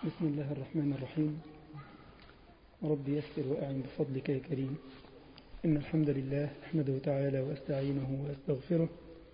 بسم الله الرحمن الرحيم رب يسر وأعن بفضلك يا كريم إن الحمد لله أحمده تعالى وأستعينه وأستغفره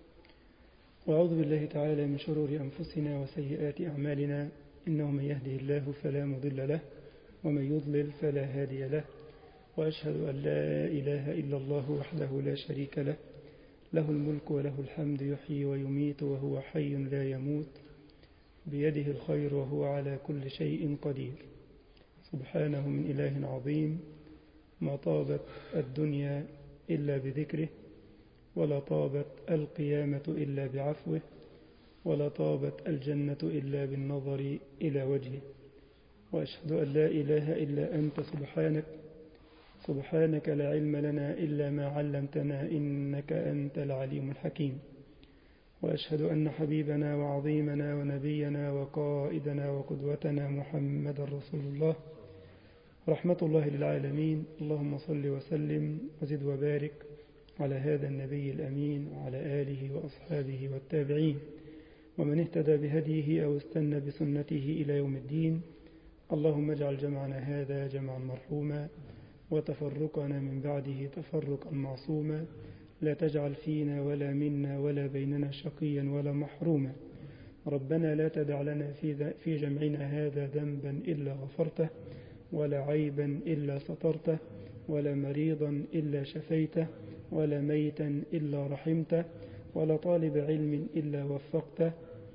وأعوذ بالله تعالى من شرور أنفسنا وسيئات أعمالنا إنه من يهده الله فلا مضل له ومن يضلل فلا هادي له وأشهد أن لا إله إلا الله وحده لا شريك له له الملك وله الحمد يحيي ويميت وهو حي لا يموت بيده الخير وهو على كل شيء قدير سبحانه من إله عظيم ما طابت الدنيا إلا بذكره ولا طابت القيامة إلا بعفوه ولا طابت الجنة إلا بالنظر إلى وجهه وأشهد أن لا إله إلا أنت سبحانك سبحانك لا علم لنا إلا ما علمتنا إنك أنت العليم الحكيم وأشهد أن حبيبنا وعظيمنا ونبينا وقائدنا وقدوتنا محمد رسول الله رحمة الله للعالمين اللهم صل وسلم وزد وبارك على هذا النبي الأمين وعلى آله وأصحابه والتابعين ومن اهتدى بهديه أو استنى بسنته إلى يوم الدين اللهم اجعل جمعنا هذا جمعا مرحوما وتفرقنا من بعده تفرقا معصوما لا تجعل فينا ولا منا ولا بيننا شقيا ولا محروما ربنا لا تدع لنا في, في جمعنا هذا ذنبا إلا غفرته ولا عيبا إلا سترته ولا مريضا إلا شفيته ولا ميتا إلا رحمته ولا طالب علم إلا وفقته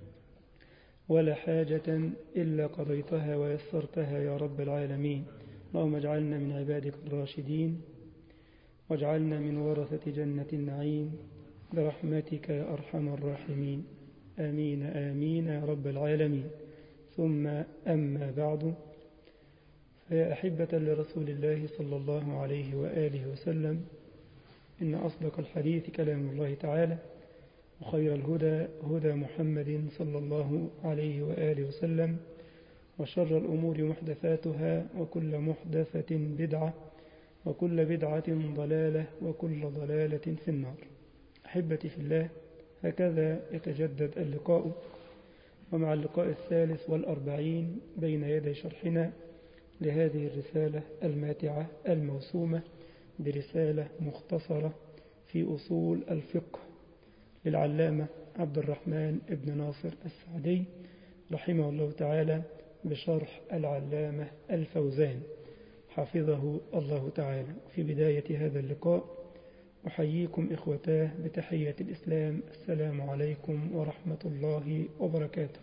ولا حاجة إلا قضيتها ويسرتها يا رب العالمين اللهم اجعلنا من عبادك الراشدين واجعلنا من ورثة جنة النعيم برحمتك يا أرحم الراحمين آمين آمين يا رب العالمين ثم أما بعد فيا أحبة لرسول الله صلى الله عليه وآله وسلم إن أصدق الحديث كلام الله تعالى وخير الهدى هدى محمد صلى الله عليه وآله وسلم وشر الأمور محدثاتها وكل محدثة بدعة وكل بدعة ضلالة وكل ضلالة في النار أحبتي في الله هكذا يتجدد اللقاء ومع اللقاء الثالث والأربعين بين يدي شرحنا لهذه الرسالة الماتعة الموسومة برسالة مختصرة في أصول الفقه للعلامة عبد الرحمن ابن ناصر السعدي رحمه الله تعالى بشرح العلامة الفوزان حفظه الله تعالى في بداية هذا اللقاء أحييكم إخوتاه بتحية الإسلام السلام عليكم ورحمة الله وبركاته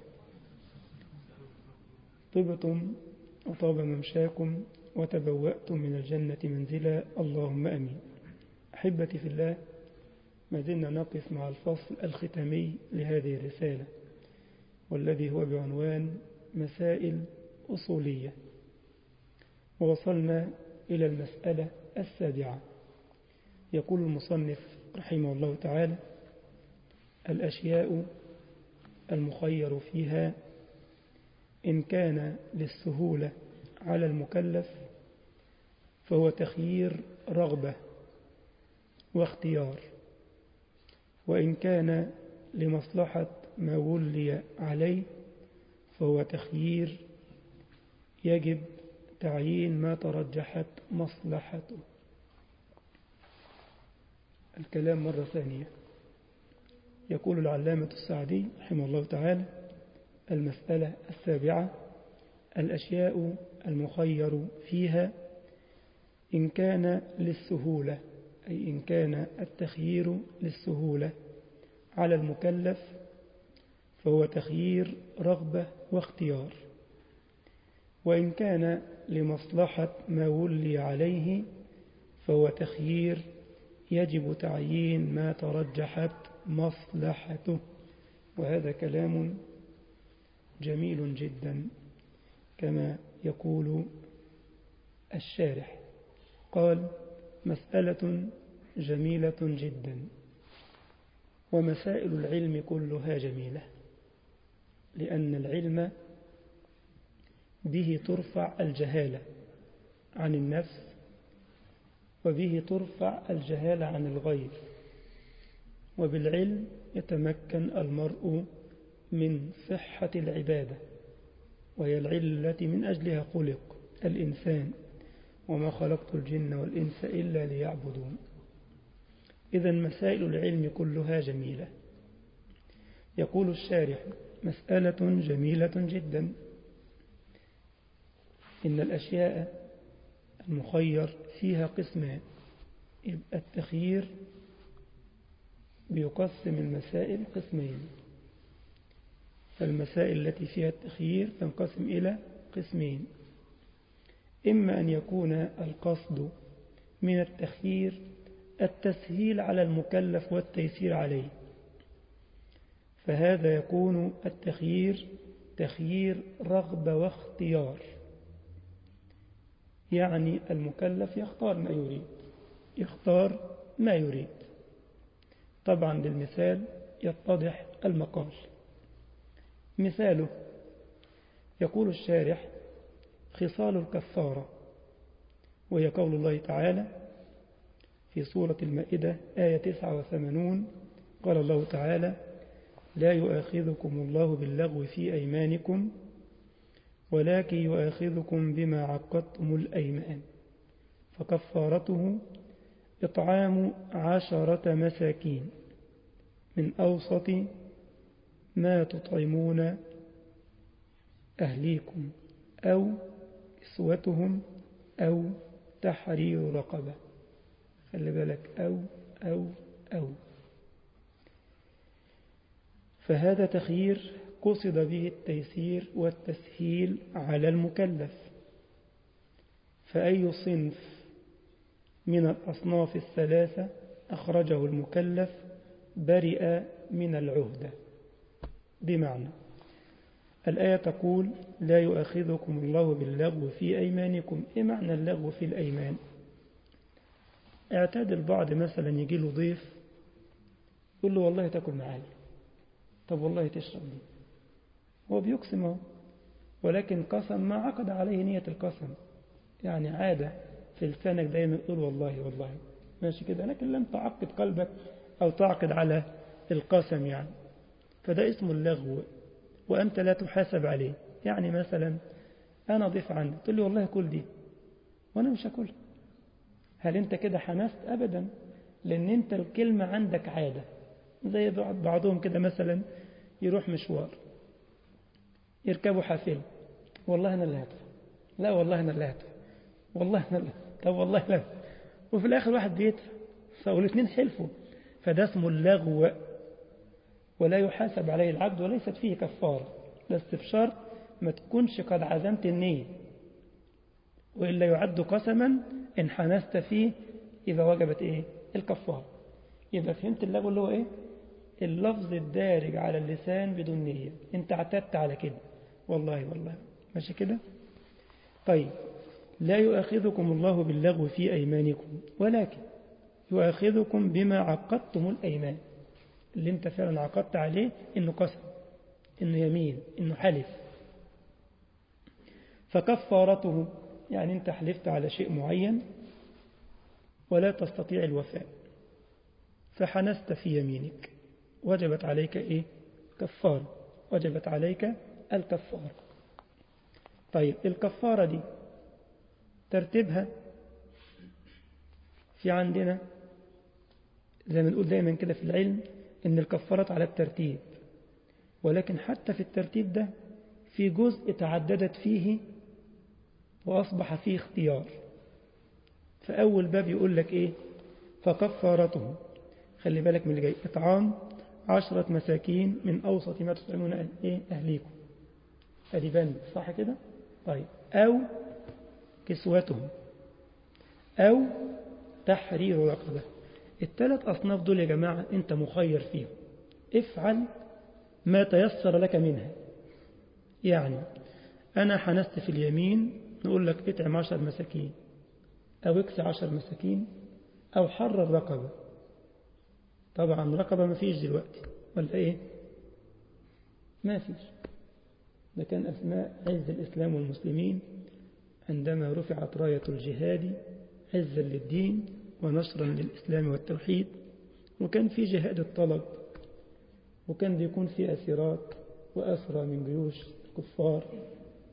طبتم وطاب ممشاكم وتبوأتم من الجنة منزلا اللهم أمين أحبتي في الله ما زلنا نقف مع الفصل الختامي لهذه الرسالة والذي هو بعنوان مسائل أصولية ووصلنا إلى المسألة السابعة يقول المصنف رحمه الله تعالى الأشياء المخير فيها إن كان للسهولة على المكلف فهو تخيير رغبة واختيار وإن كان لمصلحة ما ولي عليه فهو تخيير يجب تعيين ما ترجحت مصلحته الكلام مرة ثانية يقول العلامة السعدي رحمه الله تعالى المسألة السابعة الأشياء المخير فيها إن كان للسهولة أي إن كان التخيير للسهولة على المكلف فهو تخيير رغبة واختيار وإن كان لمصلحة ما ولي عليه فهو تخيير يجب تعيين ما ترجحت مصلحته وهذا كلام جميل جدا كما يقول الشارح قال مسألة جميلة جدا ومسائل العلم كلها جميلة لأن العلم به ترفع الجهالة عن النفس وبه ترفع الجهالة عن الغير وبالعلم يتمكن المرء من صحة العبادة وهي العلة التي من أجلها خلق الإنسان وما خلقت الجن والإنس إلا ليعبدون إذا مسائل العلم كلها جميلة يقول الشارح مسألة جميلة جدا إن الأشياء المخير فيها قسمان يبقى التخيير بيقسم المسائل قسمين فالمسائل التي فيها التخيير تنقسم إلى قسمين إما أن يكون القصد من التخيير التسهيل على المكلف والتيسير عليه فهذا يكون التخيير تخيير رغبة واختيار يعني المكلف يختار ما يريد يختار ما يريد طبعا للمثال يتضح المقال مثاله يقول الشارح خصال الكفارة وهي قول الله تعالى في سورة المائدة آية 89 قال الله تعالى لا يؤاخذكم الله باللغو في أيمانكم ولكن يؤاخذكم بما عقدتم الأيمان فكفارته إطعام عشرة مساكين من أوسط ما تطعمون أهليكم أو كسوتهم أو تحرير رقبة خلي بالك أو أو أو فهذا تخيير قصد به التيسير والتسهيل على المكلف فأي صنف من الأصناف الثلاثة أخرجه المكلف برئ من العهدة بمعنى الآية تقول لا يؤاخذكم الله باللغو في أيمانكم إيه معنى اللغو في الأيمان اعتاد البعض مثلا يجي له ضيف يقول له والله تاكل معايا طب والله تشرب دي هو بيقسم ولكن قسم ما عقد عليه نية القسم يعني عادة في لسانك دايما يقول والله والله ماشي كده لكن لم تعقد قلبك أو تعقد على القسم يعني فده اسمه اللغو وأنت لا تحاسب عليه يعني مثلا أنا ضيف عندي تقول لي والله كل دي وأنا مش هاكلها هل أنت كده حمست أبدا لأن أنت الكلمة عندك عادة زي بعضهم كده مثلا يروح مشوار يركبوا حافلة والله أنا اللي هدفع لا والله أنا اللي هدفع والله أنا اللي طب والله لا وفي الآخر واحد بيدفع فالاثنين حلفوا فده اسمه اللغو ولا يحاسب عليه العبد وليست فيه كفارة بس بشرط ما تكونش قد عزمت النية وإلا يعد قسما إن حنست فيه إذا وجبت إيه الكفارة يبقى فهمت اللغو اللي هو إيه اللفظ الدارج على اللسان بدون نية انت اعتدت على كده والله والله ماشي كده طيب لا يؤاخذكم الله باللغو في أيمانكم ولكن يؤاخذكم بما عقدتم الأيمان اللي انت فعلا عقدت عليه انه قسم انه يمين انه حلف فكفارته يعني انت حلفت على شيء معين ولا تستطيع الوفاء فحنست في يمينك وجبت عليك ايه كفارة وجبت عليك الكفارة طيب الكفارة دي ترتيبها في عندنا زي ما نقول دايما كده في العلم ان الكفارات على الترتيب ولكن حتى في الترتيب ده في جزء تعددت فيه وأصبح فيه اختيار فأول باب يقول لك إيه فكفارته خلي بالك من اللي جاي إطعام عشرة مساكين من أوسط ما تطعمون إيه أهليكم أدي بند صح كده طيب أو كسوتهم أو تحرير رقبة الثلاث أصناف دول يا جماعة أنت مخير فيهم افعل ما تيسر لك منها يعني أنا حنست في اليمين نقول لك اطعم عشر مساكين أو اكسى عشر مساكين أو حرر رقبة طبعا رقبة ما فيش دلوقتي ولا إيه ما فيش ده كان أسماء عز الإسلام والمسلمين عندما رفعت راية الجهاد عزا للدين ونشرا للإسلام والتوحيد وكان في جهاد الطلب وكان بيكون في أسيرات وأسرى من جيوش الكفار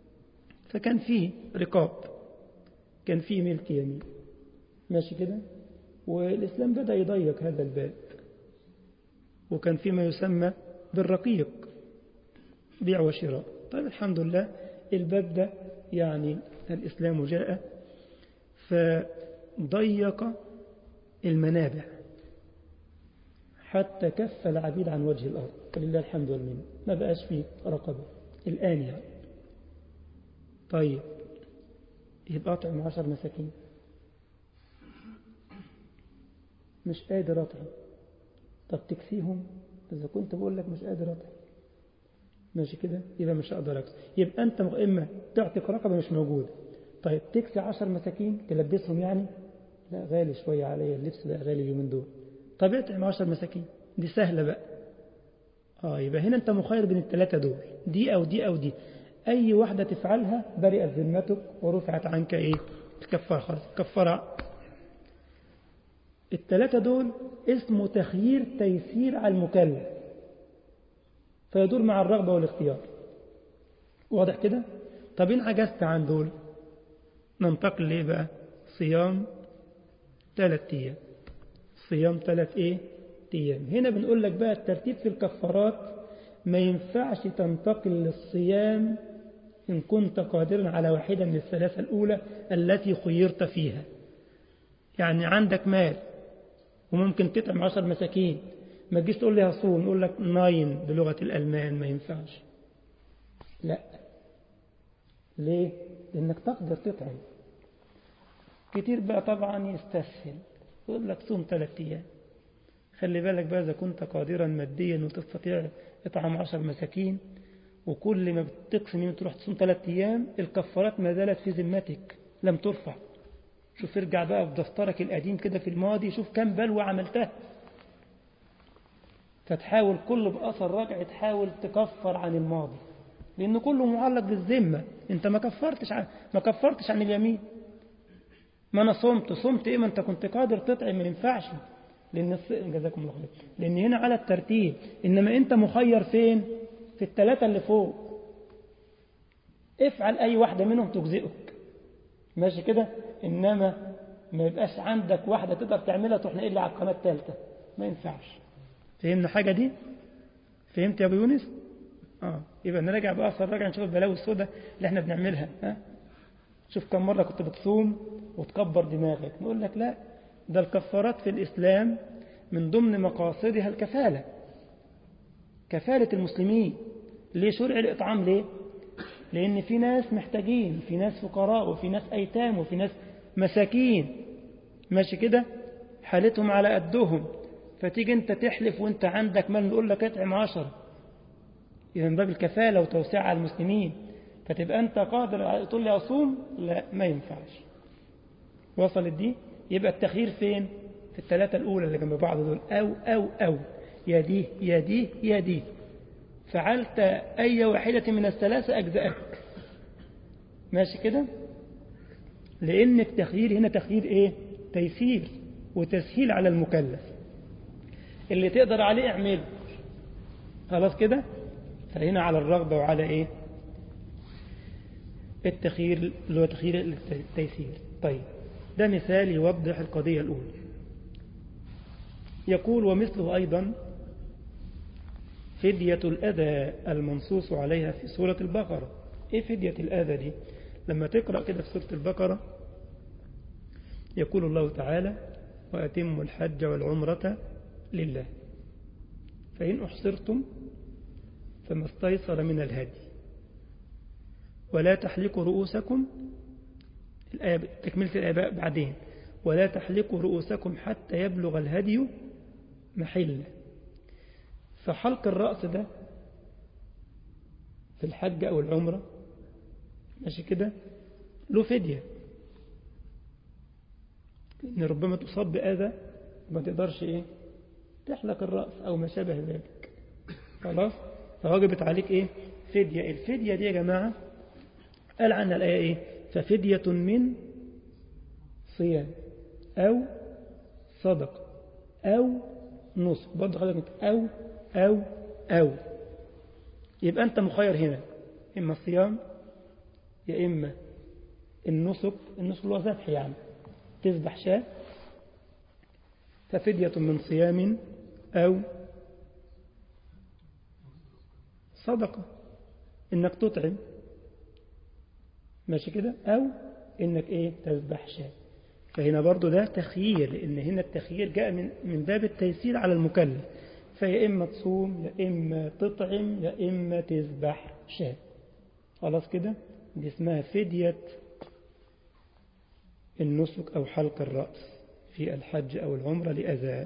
فكان فيه رقاب كان فيه ملك يمين ماشي كده والإسلام بدأ يضيق هذا الباب وكان فيما يسمى بالرقيق بيع وشراء طيب الحمد لله الباب ده يعني الإسلام جاء فضيق المنابع حتى كف العبيد عن وجه الأرض فلله الحمد والمنه ما بقاش فيه رقبة الآن يعني طيب يبقى أطعم عشر مساكين مش قادر أطعم طب تكسيهم إذا كنت بقول لك مش قادر أطعم ماشي كده يبقى مش هقدر أكسي يبقى أنت إما تعتق رقبة مش موجودة طيب تكسي عشر مساكين تلبسهم يعني لا غالي شوية عليا اللبس ده غالي اليومين دول طب اطعم عشر مساكين دي سهلة بقى آه يبقى هنا أنت مخير بين الثلاثة دول دي أو دي أو دي أي واحدة تفعلها برئت ذمتك ورفعت عنك إيه الكفارة خلاص الكفارة الثلاثة دول اسمه تخيير تيسير على المكلف فيدور مع الرغبة والاختيار واضح كده طب إن عجزت عن دول ننتقل ليه بقى صيام ثلاث أيام صيام ثلاث إيه أيام هنا بنقول لك بقى الترتيب في الكفارات ما ينفعش تنتقل للصيام إن كنت قادرا على واحدة من الثلاثة الأولى التي خيرت فيها يعني عندك مال وممكن تطعم عشر مساكين ما تجيش تقول لي هصوم نقول لك ناين بلغة الألمان ما ينفعش لا ليه لأنك تقدر تطعم كتير بقى طبعا يستسهل يقول لك صوم ثلاثة أيام خلي بالك بقى إذا كنت قادرا ماديا وتستطيع اطعام عشر مساكين وكل ما بتقسم يوم تروح تصوم ثلاثة أيام الكفارات ما زالت في ذمتك لم ترفع شوف ارجع بقى في دفترك القديم كده في الماضي شوف كم بلوى عملتها فتحاول كل بأثر رجع تحاول تكفر عن الماضي لأن كله معلق بالذمة أنت ما كفرتش عن ما كفرتش عن اليمين ما أنا صمت صمت إيه ما أنت كنت قادر تطعم ما ينفعش لأن الص... جزاكم الله خير لأن هنا على الترتيب إنما أنت مخير فين في الثلاثة اللي فوق افعل أي واحدة منهم تجزئك ماشي كده إنما ما يبقاش عندك واحدة تقدر تعملها تروح نقل على القناة الثالثة ما ينفعش فهمنا حاجة دي فهمت يا أبو يونس آه يبقى نراجع بقى أصلا راجع نشوف البلاوي السوداء اللي احنا بنعملها ها شوف كم مرة كنت بتصوم وتكبر دماغك نقول لك لا ده الكفارات في الإسلام من ضمن مقاصدها الكفالة كفالة المسلمين ليه شرع الإطعام ليه لأن في ناس محتاجين في ناس فقراء وفي ناس أيتام وفي ناس مساكين ماشي كده حالتهم على قدهم فتيجي انت تحلف وانت عندك مال نقول لك اطعم عشرة إذا من باب الكفالة وتوسيع على المسلمين فتبقى انت قادر تقول لي أصوم لا ما ينفعش وصلت دي يبقى التخيير فين في الثلاثة الأولى اللي جنب بعض دول أو أو أو يا دي يا دي يا دي فعلت أي واحدة من الثلاثة أجزأك ماشي كده لأن التخيير هنا تخيير إيه تيسير وتسهيل على المكلف اللي تقدر عليه اعمله خلاص كده فهنا على الرغبة وعلى إيه التخيير اللي هو تخيير التيسير طيب ده مثال يوضح القضية الأولى يقول ومثله أيضا فدية الأذى المنصوص عليها في سورة البقرة إيه فدية الأذى دي لما تقرأ كده في سورة البقرة يقول الله تعالى وأتموا الحج والعمرة لله فإن أحصرتم فما استيسر من الهدي ولا تحلقوا رؤوسكم الآية تكملة الآية بعدين ولا تحلقوا رؤوسكم حتى يبلغ الهدي محله فحلق الرأس ده في الحج أو العمرة ماشي كده له فدية إن ربما تصاب بأذى ما تقدرش إيه تحلق الرأس أو ما شابه ذلك خلاص فوجبت عليك إيه فدية الفدية دي يا جماعة قال عنها الآية إيه ففدية من صيام أو صدق أو نصف برضه خلق أو أو أو يبقى أنت مخير هنا إما الصيام يا إما النسك النسك اللي هو ذبح يعني تذبح شاة ففدية من صيام أو صدقة إنك تطعم ماشي كده أو إنك إيه تذبح شاة فهنا برضو ده تخيير لأن هنا التخيير جاء من من باب التيسير على المكلف فيا إما تصوم يا إما تطعم يا إما تذبح شاة خلاص كده دي اسمها فدية النسك أو حلق الرأس في الحج أو العمرة لأذى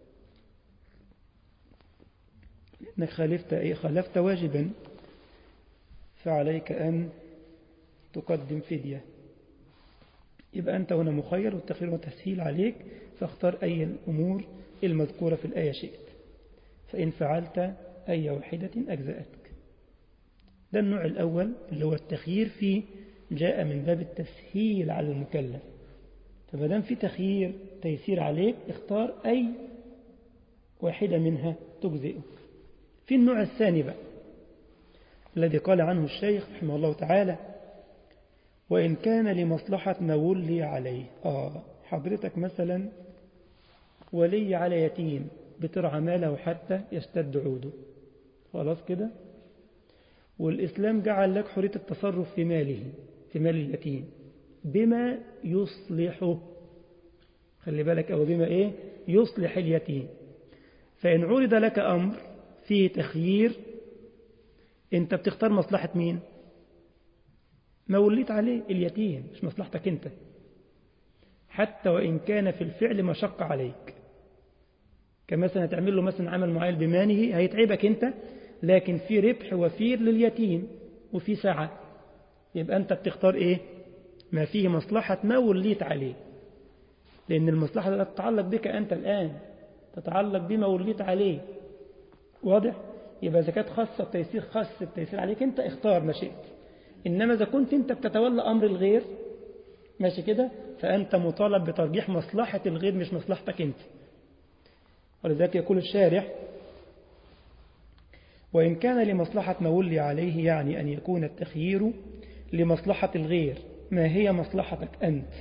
إنك خالفت إيه خالفت واجبا فعليك أن تقدم فدية يبقى أنت هنا مخير والتخير وتسهيل عليك فاختار أي الأمور المذكورة في الآية شئت فإن فعلت أي واحدة أجزأتك ده النوع الأول اللي هو التخيير فيه جاء من باب التسهيل على المكلف فما دام في تخيير تيسير عليك اختار أي واحدة منها تجزئك في النوع الثاني بقى الذي قال عنه الشيخ رحمه الله تعالى وإن كان لمصلحة ما ولي عليه آه حضرتك مثلا ولي على يتيم بترعى ماله حتى يشتد عوده خلاص كده والإسلام جعل لك حرية التصرف في ماله في مال اليتيم بما يصلحه خلي بالك أو بما إيه يصلح اليتيم فإن عرض لك أمر فيه تخيير أنت بتختار مصلحة مين ما وليت عليه اليتيم مش مصلحتك أنت حتى وإن كان في الفعل مشقة عليك كمثلا تعمل له مثلا عمل معين بمانه هيتعبك أنت لكن في ربح وفير لليتيم وفي سعة يبقى أنت بتختار إيه ما فيه مصلحة ما وليت عليه لأن المصلحة لا تتعلق بك أنت الآن تتعلق بما وليت عليه واضح يبقى إذا كانت خاصة بتيسير خاص بتيسير عليك أنت اختار ما شئت إنما إذا كنت أنت بتتولى أمر الغير ماشي كده فأنت مطالب بترجيح مصلحة الغير مش مصلحتك أنت ولذلك يقول الشارح وإن كان لمصلحة ما ولي عليه يعني أن يكون التخيير لمصلحة الغير ما هي مصلحتك أنت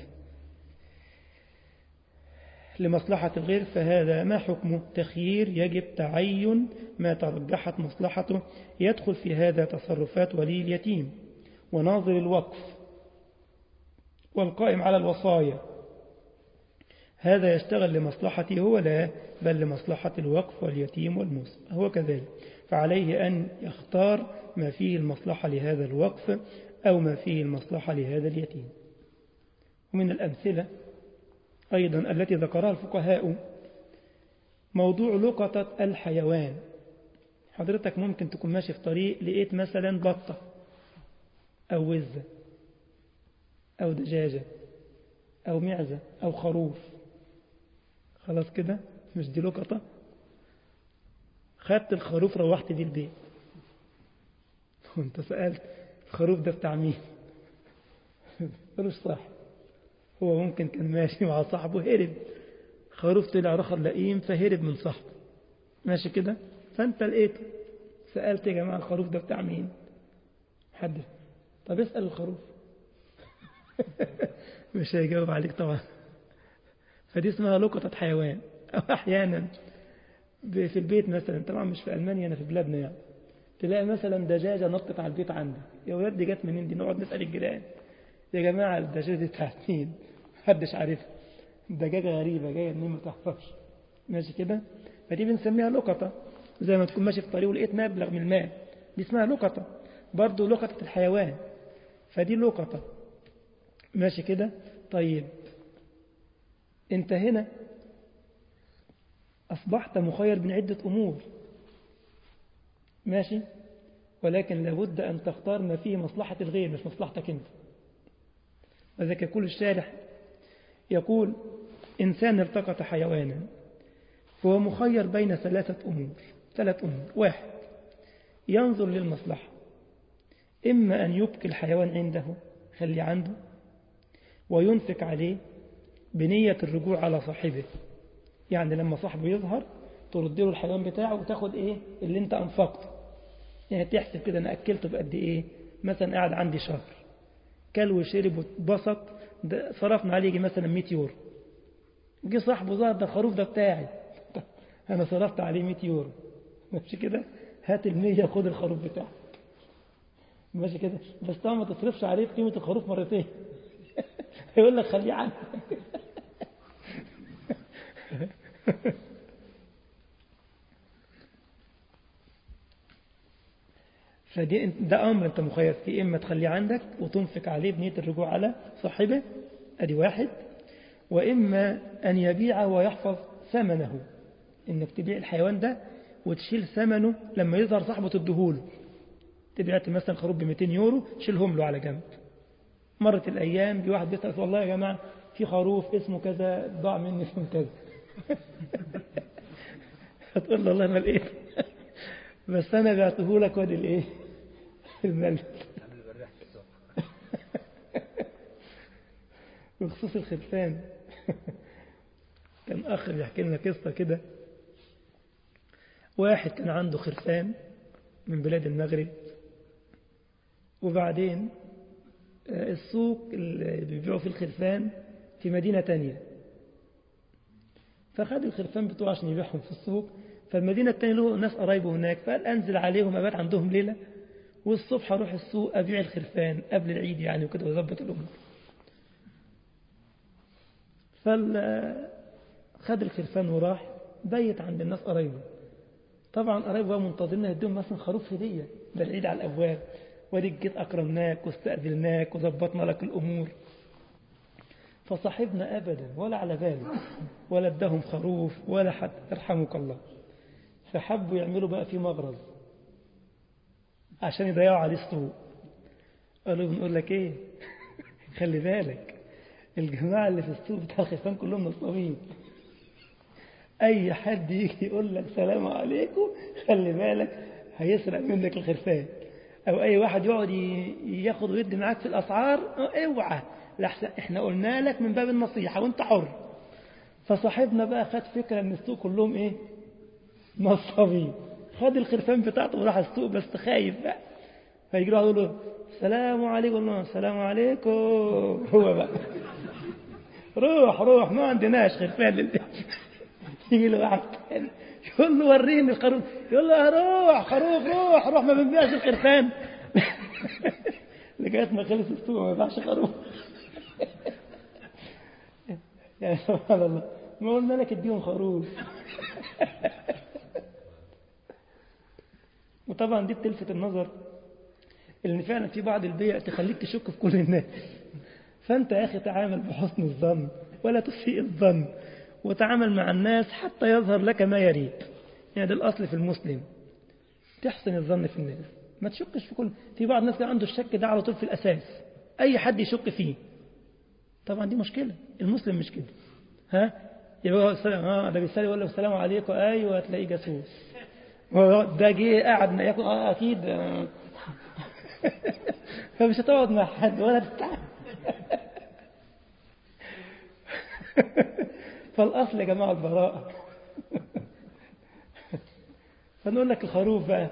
لمصلحة الغير فهذا ما حكمه تخيير يجب تعين ما ترجحت مصلحته يدخل في هذا تصرفات ولي اليتيم وناظر الوقف والقائم على الوصايا هذا يشتغل لمصلحته هو لا بل لمصلحة الوقف واليتيم والموسى هو كذلك فعليه أن يختار ما فيه المصلحة لهذا الوقف أو ما فيه المصلحة لهذا اليتيم ومن الأمثلة أيضا التي ذكرها الفقهاء موضوع لقطة الحيوان حضرتك ممكن تكون ماشي في طريق لقيت مثلا بطة أو وزة أو دجاجة أو معزة أو خروف خلاص كده مش دي لقطة خدت الخروف روحت بيه البيت وانت سألت الخروف ده بتاع مين ملوش صاحب هو ممكن كان ماشي مع صاحبه هرب خروف طلع رخر لئيم فهرب من صاحبه ماشي كده فانت لقيته سألت يا جماعة الخروف ده بتاع مين حد طب اسأل الخروف مش هيجاوب عليك طبعا فدي اسمها لقطة حيوان أو أحيانا في البيت مثلا طبعا مش في ألمانيا أنا في بلادنا يعني تلاقي مثلا دجاجة نطت على البيت عندك يا ولاد دي جت منين دي نقعد نسأل الجيران يا جماعة الدجاجة دي بتاعت مين محدش عارفها دجاجة غريبة جاية منين ما تعرفش ماشي كده فدي بنسميها لقطة زي ما تكون ماشي في طريق ولقيت مبلغ من المال دي اسمها لقطة برضه لقطة الحيوان فدي لقطة ماشي كده طيب انت هنا أصبحت مخير من عدة أمور ماشي ولكن لابد أن تختار ما فيه مصلحة الغير مش مصلحتك أنت وذلك يقول الشارح يقول إنسان التقط حيوانا فهو مخير بين ثلاثة أمور ثلاث أمور واحد ينظر للمصلحة إما أن يبقي الحيوان عنده خلي عنده وينفق عليه بنية الرجوع على صاحبه يعني لما صاحبه يظهر ترد له الحيوان بتاعه وتاخد ايه اللي انت انفقته يعني تحسب كده انا اكلته بقد ايه مثلا قاعد عندي شهر كل وشرب واتبسط صرفنا عليه يجي مثلا 100 يورو جه صاحبه ظهر ده الخروف ده بتاعي انا صرفت عليه 100 يورو ماشي كده هات ال 100 خد الخروف بتاعك ماشي كده بس طبعا ما تصرفش عليه في قيمه الخروف مرتين يقول لك خليه عنك فدي ده امر انت مخير فيه اما تخليه عندك وتنفق عليه بنيه الرجوع على صاحبه ادي واحد واما ان يبيع ويحفظ ثمنه انك تبيع الحيوان ده وتشيل ثمنه لما يظهر صاحبه تديهوله تبيعت مثلا خروف ب 200 يورو شيلهم له على جنب مرت الايام بي واحد بيسال والله يا جماعه في خروف اسمه كذا ضاع مني اسمه كذا هتقول له والله ما لقيت بس انا بعته لك وادي الايه المال بخصوص الخرفان كان اخ بيحكي لنا قصه كده واحد كان عنده خرفان من بلاد المغرب وبعدين السوق اللي بيبيعوا فيه الخرفان في مدينة تانية فخد الخرفان بتوعه عشان يبيعهم في السوق فالمدينة التانية له ناس قرايبه هناك فقال أنزل عليهم أبات عندهم ليلة والصبح أروح السوق أبيع الخرفان قبل العيد يعني وكده وظبط الأمور فخد الخرفان وراح بيت عند الناس قرايبه طبعا قرايبه منتظرين يديهم مثلا خروف هدية ده العيد على الأبواب وديك جيت أكرمناك واستأذناك وظبطنا لك الأمور فصاحبنا أبدا ولا على باله ولا ادهم خروف ولا حتى يرحمك الله فحبوا يعملوا بقى في مغرز عشان يضيعوا عليه السوق قالوا بنقول لك ايه خلي بالك الجماعة اللي في السوق بتاع الخرفان كلهم نصابين أي حد يجي يقول لك سلام عليكم خلي بالك هيسرق منك الخرفان أو أي واحد يقعد ياخد ويدي معاك في الأسعار اوعى لحسن احنا قلنا لك من باب النصيحة وانت حر فصاحبنا بقى خد فكرة ان السوق كلهم ايه نصابين خد الخرفان بتاعته وراح السوق بس خايف بقى فيجي له يقول له السلام عليكم الله السلام عليكم هو بقى روح روح ما عندناش خرفان لله يجي له واحد تاني يقول له وريني الخروف يقول له روح خروف روح روح ما بنبيعش الخرفان لغايه ما خلص السوق ما يبيعش خروف يا سبحان الله ما قلنا لك اديهم خروف وطبعا دي بتلفت النظر ان فعلا في بعض البيع تخليك تشك في كل الناس فانت يا اخي تعامل بحسن الظن ولا تسيء الظن وتعامل مع الناس حتى يظهر لك ما يريد يعني ده الاصل في المسلم تحسن الظن في الناس ما تشكش في كل في بعض الناس عنده الشك ده على طول في الاساس اي حد يشك فيه طبعا دي مشكله المسلم مش كده ها يبقى السلام اه ده بيسالي يقول له السلام عليكم ايوه تلاقيه جاسوس ده جه قاعد ياكل اه اكيد فمش هتقعد مع حد ولا تتعب فالاصل يا جماعه البراءه فنقول لك الخروف بقى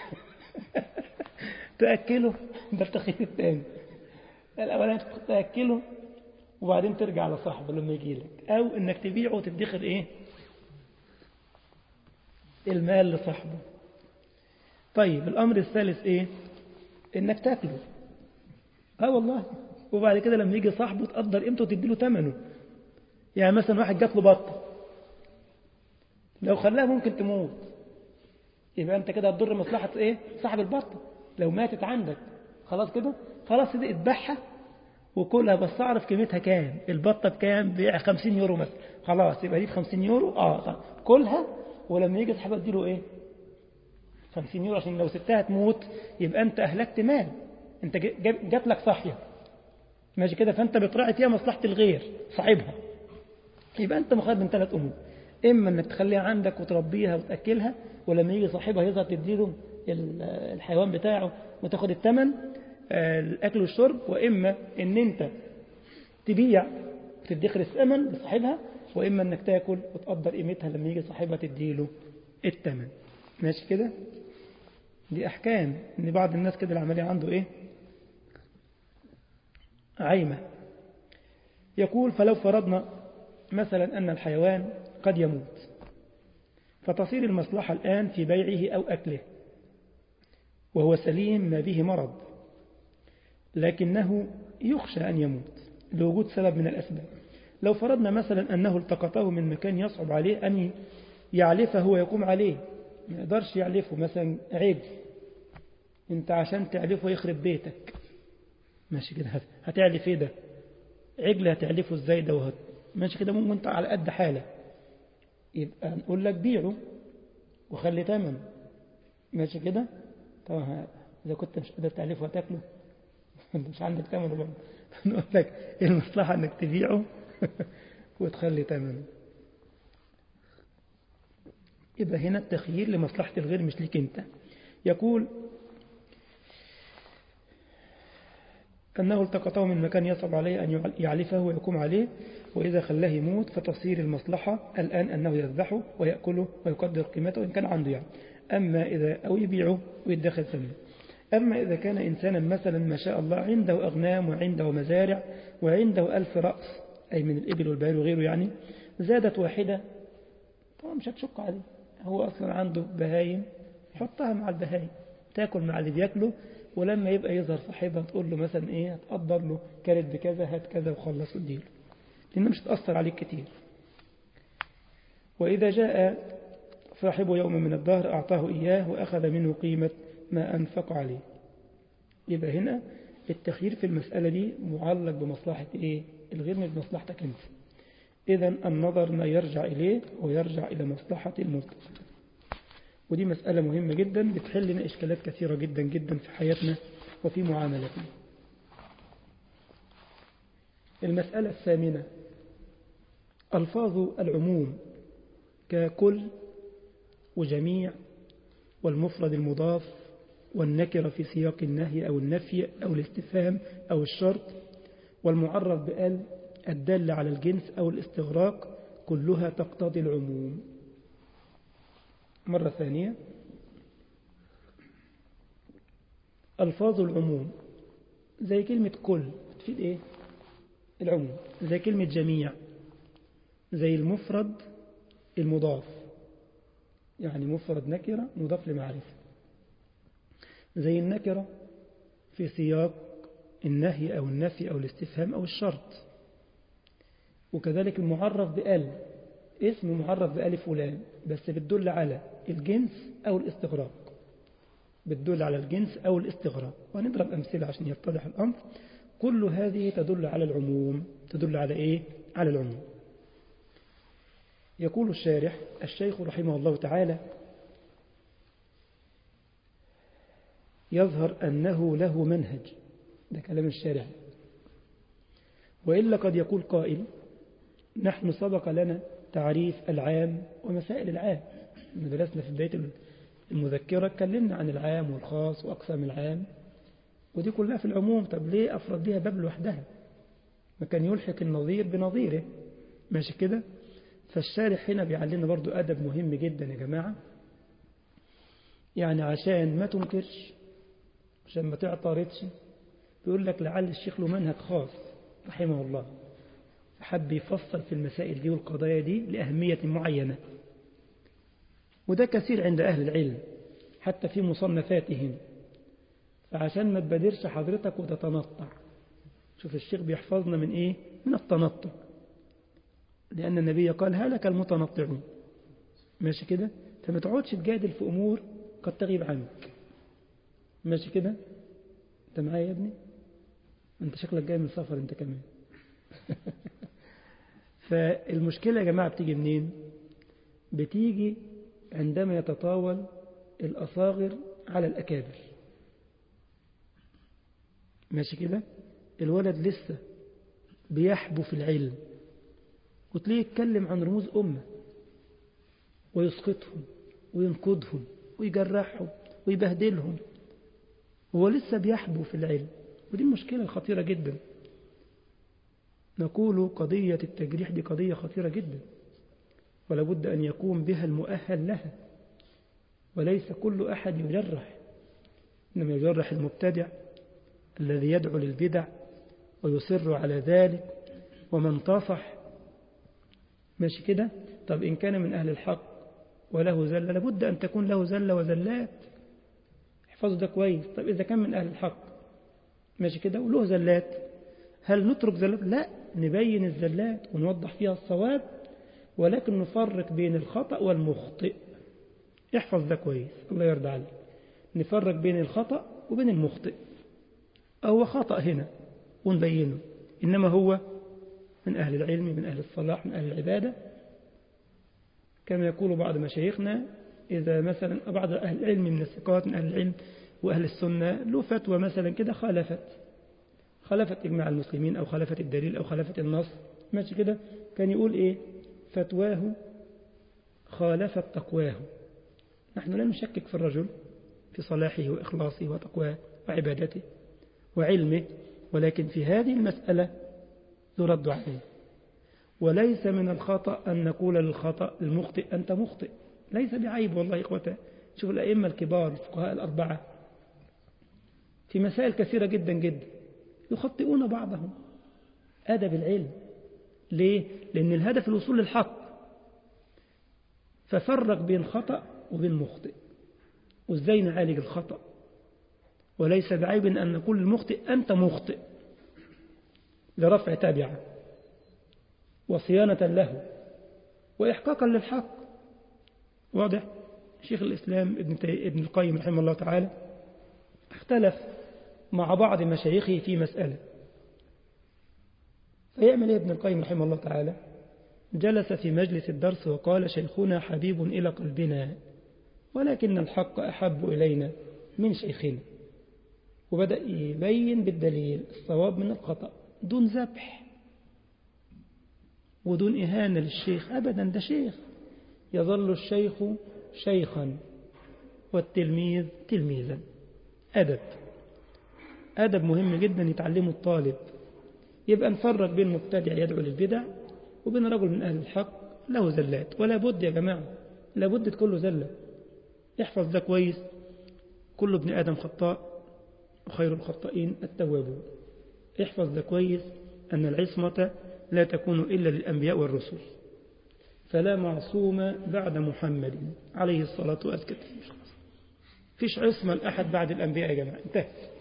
تاكله ده التخيل الثاني الاولاني تاكله وبعدين ترجع على صاحبه لما يجي لك او انك تبيعه وتدخر ايه المال لصاحبه طيب الامر الثالث ايه انك تاكله اه والله وبعد كده لما يجي صاحبه تقدر قيمته وتدي له ثمنه يعني مثلا واحد جات له بطه لو خلاها ممكن تموت يبقى انت كده هتضر مصلحه ايه صاحب البطه لو ماتت عندك خلاص كده خلاص دي اذبحها وكلها بس اعرف قيمتها كام البطه بكام بيع 50 يورو مثلا خلاص يبقى دي ب 50 يورو اه كلها ولما يجي صاحبها اديله ايه 50 يورو عشان لو سبتها تموت يبقى انت اهلكت مال انت جات لك صاحيه ماشي كده فانت بتراعي فيها مصلحه الغير صاحبها يبقى انت مخاطب من ثلاث امور اما انك تخليها عندك وتربيها وتاكلها ولما يجي صاحبها يظهر تديله الحيوان بتاعه وتاخد الثمن الاكل والشرب واما ان انت تبيع وتدخر الثمن لصاحبها واما انك تاكل وتقدر قيمتها لما يجي صاحبها تديله الثمن ماشي كده دي احكام ان بعض الناس كده العمليه عنده ايه عيمة يقول فلو فرضنا مثلا أن الحيوان قد يموت فتصير المصلحة الآن في بيعه أو أكله وهو سليم ما به مرض لكنه يخشى أن يموت لوجود سبب من الأسباب لو فرضنا مثلا أنه التقطه من مكان يصعب عليه أن يعلفه ويقوم عليه ما يقدرش يعلفه مثلا عجل انت عشان تعلفه يخرب بيتك ماشي كده هتعلف ايه ده عجل هتعلفه ازاي ده وهت ماشي كده ممكن انت على قد حالة يبقى نقول لك بيعه وخلي تمن ماشي كده طبعا إذا كنت مش قادر تعلفه هتاكله انت مش عندك تمن برضه نقول لك ايه المصلحة انك تبيعه وتخلي تمنه يبقى هنا التخيير لمصلحة الغير مش ليك انت يقول أنه التقطه من مكان يصعب عليه أن يعلفه ويقوم عليه وإذا خلاه يموت فتصير المصلحة الآن أنه يذبحه ويأكله ويقدر قيمته إن كان عنده يعني أما إذا أو يبيعه ويدخل ثمنه أما إذا كان إنسانا مثلا ما شاء الله عنده أغنام وعنده مزارع وعنده ألف رأس أي من الإبل والبعير وغيره يعني زادت واحدة طبعا مش هتشك عليه هو أصلا عنده بهايم يحطها مع البهايم تاكل مع اللي بياكله ولما يبقى يظهر صاحبها تقول له مثلا ايه هتقدر له كانت بكذا هات كذا وخلص وديله لأنه مش هتأثر عليك كتير وإذا جاء صاحبه يوم من الدهر أعطاه إياه وأخذ منه قيمة ما أنفق عليه يبقى هنا التخيير في المسألة دي معلق بمصلحة إيه الغير مش بمصلحتك أنت إذا النظر ما يرجع إليه ويرجع إلى مصلحة الملتقى ودي مسألة مهمة جدا بتحل لنا إشكالات كثيرة جدا جدا في حياتنا وفي معاملتنا المسألة الثامنة ألفاظ العموم ككل وجميع والمفرد المضاف والنكرة في سياق النهي أو النفي أو الاستفهام أو الشرط والمعرف بأل الدالة على الجنس أو الاستغراق كلها تقتضي العموم مرة ثانية ألفاظ العموم زي كلمة كل تفيد إيه العموم زي كلمة جميع زي المفرد المضاف يعني مفرد نكرة مضاف لمعرفة زي النكرة في سياق النهي أو النفي أو الاستفهام أو الشرط وكذلك المعرف بأل اسم معرف بألف فلان بس بتدل على الجنس أو الاستغراق بتدل على الجنس أو الاستغراق وهنضرب أمثلة عشان يتضح الأمر كل هذه تدل على العموم تدل على إيه؟ على العموم يقول الشارح الشيخ رحمه الله تعالى يظهر أنه له منهج ده كلام الشارع وإلا قد يقول قائل نحن سبق لنا تعريف العام ومسائل العام درسنا في بداية المذكرة اتكلمنا عن العام والخاص وأقسام العام ودي كلها في العموم طب ليه أفرد بها باب لوحدها ما كان يلحق النظير بنظيره ماشي كده فالشارح هنا بيعلمنا برضو أدب مهم جدا يا جماعة يعني عشان ما تنكرش عشان ما تعترضش بيقول لك لعل الشيخ له منهج خاص رحمه الله حب يفصل في المسائل دي والقضايا دي لأهمية معينة وده كثير عند أهل العلم حتى في مصنفاتهم فعشان ما تبادرش حضرتك وتتنطع شوف الشيخ بيحفظنا من إيه من التنطع لأن النبي قال هلك المتنطعون ماشي كده فما تقعدش تجادل في أمور قد تغيب عنك ماشي كده انت معايا يا ابني انت شكلك جاي من سفر انت كمان فالمشكلة يا جماعة بتيجي منين بتيجي عندما يتطاول الأصاغر على الأكابر ماشي كده الولد لسه بيحبو في العلم وتلاقيه يتكلم عن رموز أمة ويسقطهم وينقضهم ويجرحهم ويبهدلهم هو لسه بيحبو في العلم ودي المشكلة الخطيرة جدا نقول قضية التجريح دي قضية خطيرة جدا ولا بد أن يقوم بها المؤهل لها وليس كل أحد يجرح إنما يجرح المبتدع الذي يدعو للبدع ويصر على ذلك ومن طافح ماشي كده طب إن كان من أهل الحق وله زلة لابد أن تكون له زلة وزلات احفظوا ده كويس طب إذا كان من أهل الحق ماشي كده وله زلات هل نترك زلات لا نبين الزلات ونوضح فيها الصواب ولكن نفرق بين الخطأ والمخطئ احفظ ده كويس الله يرضى عليك نفرق بين الخطأ وبين المخطئ هو خطأ هنا ونبينه إنما هو من أهل العلم من أهل الصلاح من أهل العبادة كما يقول بعض مشايخنا إذا مثلا بعض أهل العلم من الثقات من أهل العلم وأهل السنة له فتوى مثلا كده خالفت خالفت إجماع المسلمين أو خالفت الدليل أو خالفت النص ماشي كده كان يقول إيه فتواه خالفت تقواه نحن لا نشكك في الرجل في صلاحه وإخلاصه وتقواه وعبادته وعلمه ولكن في هذه المسألة يرد عليه وليس من الخطأ أن نقول للخطأ المخطئ أنت مخطئ ليس بعيب والله إخوة شوف الأئمة الكبار الفقهاء الأربعة في مسائل كثيرة جدا جدا يخطئون بعضهم أدب العلم ليه؟ لأن الهدف الوصول للحق ففرق بين خطأ وبين مخطئ وإزاي نعالج الخطأ وليس بعيب أن نقول للمخطئ أنت مخطئ لرفع تابعة وصيانة له وإحقاقا للحق واضح شيخ الإسلام ابن, ابن القيم رحمه الله تعالى اختلف مع بعض مشايخه في مسألة فيعمل ابن القيم رحمه الله تعالى جلس في مجلس الدرس وقال شيخنا حبيب إلى قلبنا ولكن الحق أحب إلينا من شيخنا وبدأ يبين بالدليل الصواب من الخطأ دون ذبح ودون إهانة للشيخ أبدا ده شيخ يظل الشيخ شيخا والتلميذ تلميذا أدب أدب مهم جدا يتعلمه الطالب يبقى نفرق بين مبتدع يدعو للبدع وبين رجل من أهل الحق له زلات ولا بد يا جماعة لا بد تكون له زلة احفظ ده كويس كل ابن آدم خطاء وخير الخطائين التوابون احفظ ده كويس أن العصمة لا تكون إلا للأنبياء والرسل فلا معصوم بعد محمد عليه الصلاة والسلام فيش عصمة لأحد بعد الأنبياء يا جماعة انتهت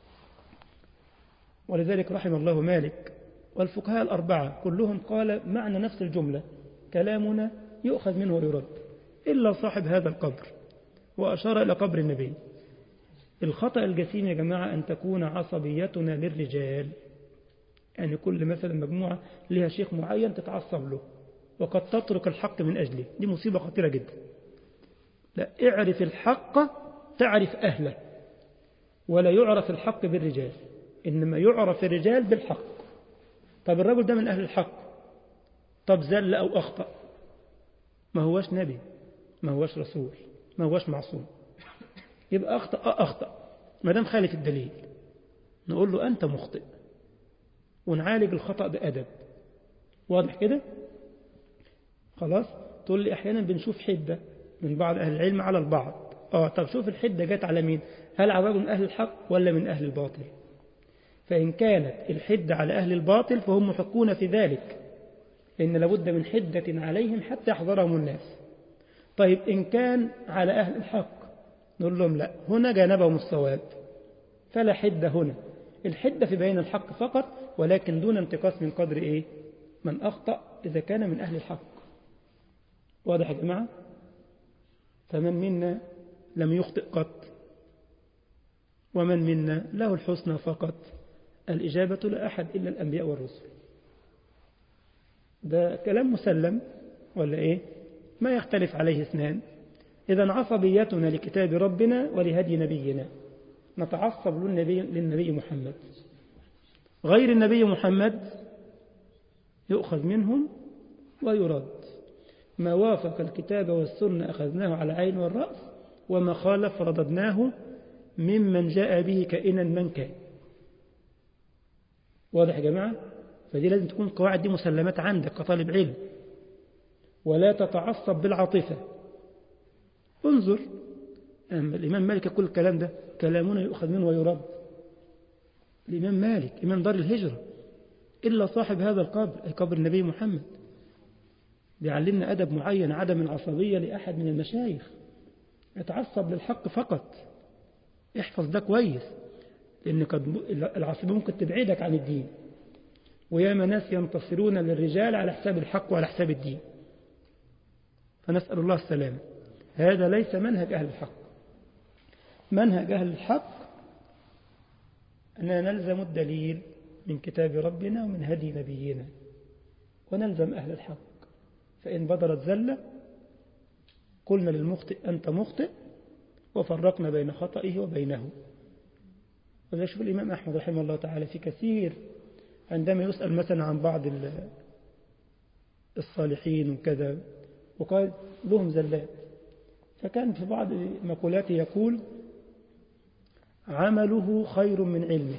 ولذلك رحم الله مالك والفقهاء الأربعة كلهم قال معنى نفس الجملة كلامنا يؤخذ منه ويرد إلا صاحب هذا القبر وأشار إلى قبر النبي الخطأ الجسيم يا جماعة أن تكون عصبيتنا للرجال يعني كل مثلا مجموعة لها شيخ معين تتعصب له وقد تترك الحق من أجله دي مصيبة خطيرة جدا لا اعرف الحق تعرف أهله ولا يعرف الحق بالرجال إنما يعرف الرجال بالحق طب الرجل ده من أهل الحق طب زل أو أخطأ ما هوش نبي ما هوش رسول ما هوش معصوم يبقى أخطأ أخطأ ما دام خالف الدليل نقول له أنت مخطئ ونعالج الخطأ بأدب واضح كده خلاص تقول لي أحيانا بنشوف حدة من بعض أهل العلم على البعض آه طب شوف الحدة جت على مين هل على رجل من أهل الحق ولا من أهل الباطل فإن كانت الحدة على أهل الباطل فهم محقون في ذلك لأن لابد من حدة عليهم حتى يحضرهم الناس طيب إن كان على أهل الحق نقول لهم لا هنا جانبهم الصواب فلا حدة هنا الحدة في بيان الحق فقط ولكن دون انتقاص من قدر إيه من أخطأ إذا كان من أهل الحق واضح يا جماعة فمن منا لم يخطئ قط ومن منا له الحسنى فقط الإجابة لا أحد إلا الأنبياء والرسل ده كلام مسلم ولا إيه ما يختلف عليه اثنان إذا عصبيتنا لكتاب ربنا ولهدي نبينا نتعصب للنبي, للنبي محمد غير النبي محمد يؤخذ منهم ويرد ما وافق الكتاب والسنة أخذناه على عين والرأس وما خالف رددناه ممن جاء به كائنا من كان واضح يا جماعة فدي لازم تكون القواعد دي مسلمات عندك كطالب علم ولا تتعصب بالعاطفة انظر أما الإمام مالك يقول الكلام ده كلامنا يؤخذ منه ويرد الإمام مالك إمام دار الهجرة إلا صاحب هذا القبر أي قبر النبي محمد بيعلمنا أدب معين عدم العصبية لأحد من المشايخ يتعصب للحق فقط احفظ ده كويس لأن قد العصبية ممكن تبعدك عن الدين وياما ناس ينتصرون للرجال على حساب الحق وعلى حساب الدين فنسأل الله السلامة هذا ليس منهج أهل الحق منهج أهل الحق أننا نلزم الدليل من كتاب ربنا ومن هدي نبينا ونلزم أهل الحق فإن بدرت زلة قلنا للمخطئ أنت مخطئ وفرقنا بين خطئه وبينه وذا شوف الإمام أحمد رحمه الله تعالى في كثير عندما يسأل مثلا عن بعض الصالحين وكذا وقال لهم زلات فكان في بعض مقولاته يقول عمله خير من علمه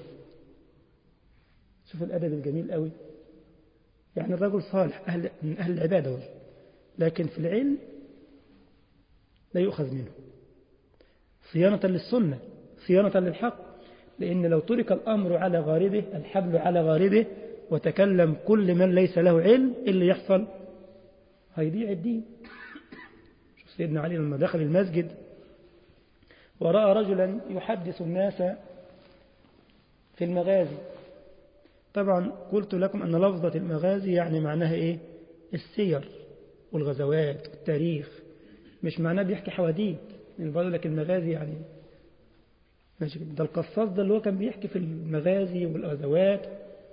شوف الأدب الجميل قوي يعني الرجل صالح أهل من أهل العبادة لكن في العلم لا يؤخذ منه صيانة للسنة صيانة للحق لأن لو ترك الأمر على غاربه الحبل على غاربه وتكلم كل من ليس له علم اللي يحصل هيضيع الدين شوف سيدنا علي لما دخل المسجد ورأى رجلا يحدث الناس في المغازي طبعا قلت لكم أن لفظة المغازي يعني معناها إيه السير والغزوات والتاريخ مش معناه بيحكي حواديت يعني بقول لك المغازي يعني ماشي ده القصاص ده اللي هو كان بيحكي في المغازي والغزوات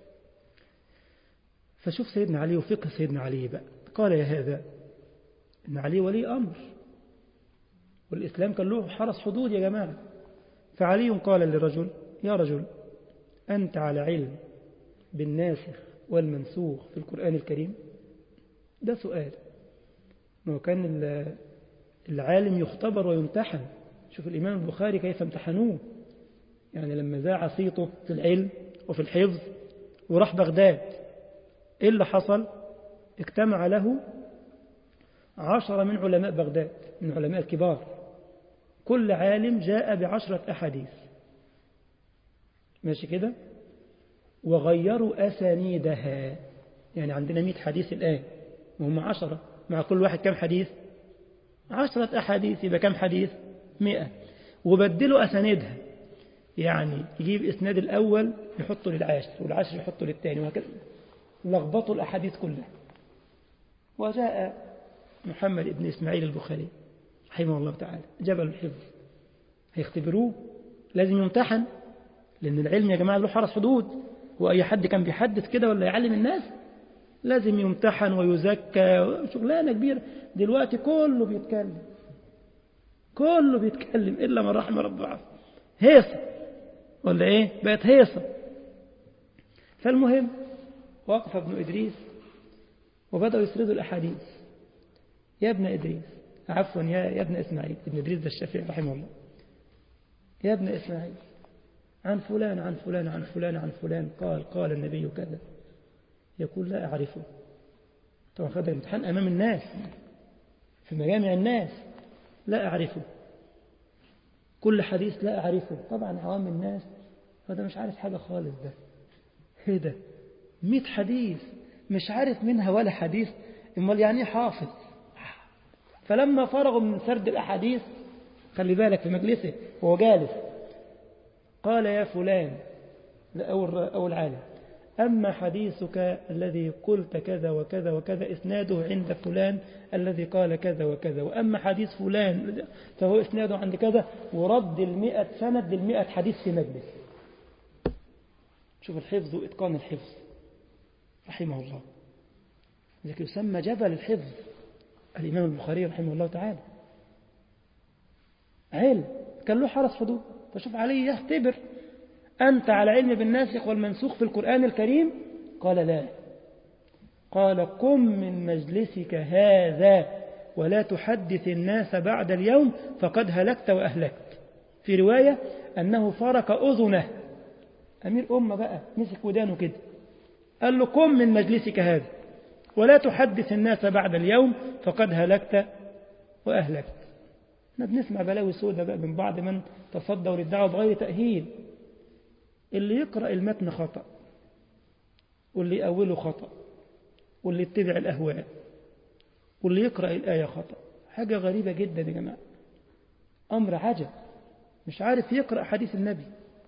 فشوف سيدنا علي وفقه سيدنا علي بقى قال يا هذا إن علي ولي أمر والإسلام كان له حرس حدود يا جماعة فعلي قال للرجل يا رجل أنت على علم بالناسخ والمنسوخ في القرآن الكريم ده سؤال ما هو كان العالم يختبر ويمتحن شوف الإمام البخاري كيف امتحنوه يعني لما ذاع صيته في العلم وفي الحفظ وراح بغداد إيه اللي حصل اجتمع له عشرة من علماء بغداد من علماء الكبار كل عالم جاء بعشرة أحاديث ماشي كده وغيروا أسانيدها يعني عندنا مئة حديث الآن وهم عشرة مع كل واحد كم حديث عشرة أحاديث يبقى كم حديث مئة وبدلوا أسانيدها يعني يجيب إسناد الأول يحطه للعاشر والعاشر يحطه للثاني وهكذا لخبطوا الأحاديث كلها وجاء محمد بن إسماعيل البخاري رحمه الله تعالى جبل الحفظ هيختبروه لازم يمتحن لأن العلم يا جماعة له حرس حدود وأي حد كان بيحدث كده ولا يعلم الناس لازم يمتحن ويزكى شغلانة كبيرة دلوقتي كله بيتكلم كله بيتكلم إلا من رحم رب العالمين هيصة ولا إيه بقت هيصة فالمهم وقف ابن إدريس وبدأوا يسردوا الأحاديث يا ابن إدريس عفوا يا, يا ابن إسماعيل ابن إدريس ده الشافعي رحمه الله يا ابن إسماعيل عن فلان عن فلان عن فلان عن فلان قال قال النبي كذا يقول لا أعرفه طبعا خد الامتحان أمام الناس في مجامع الناس لا أعرفه كل حديث لا أعرفه طبعا عوام الناس هذا مش عارف حاجة خالص ده ايه ده مئة حديث مش عارف منها ولا حديث امال يعني حافظ فلما فرغوا من سرد الأحاديث خلي بالك في مجلسه وهو جالس قال يا فلان أو العالم أما حديثك الذي قلت كذا وكذا وكذا إسناده عند فلان الذي قال كذا وكذا وأما حديث فلان فهو إسناده عند كذا ورد المئة سند للمئة حديث في مجلس شوف الحفظ وإتقان الحفظ رحمه الله ذلك يسمى جبل الحفظ الإمام البخاري رحمه الله تعالى علم كان له حرس حدود فشوف عليه يختبر أنت على علم بالناسخ والمنسوخ في القرآن الكريم قال لا قال قم من مجلسك هذا ولا تحدث الناس بعد اليوم فقد هلكت وأهلكت في رواية أنه فرك أذنه أمير أمة بقى مسك ودانه كده قال له قم من مجلسك هذا ولا تحدث الناس بعد اليوم فقد هلكت وأهلكت احنا بنسمع بلاوي سودة بقى من بعض من تصدوا للدعوة بغير تأهيل اللي يقرأ المتن خطأ واللي يأوله خطأ واللي يتبع الأهواء واللي يقرأ الآية خطأ حاجة غريبة جدا يا جماعة أمر عجب مش عارف يقرأ حديث النبي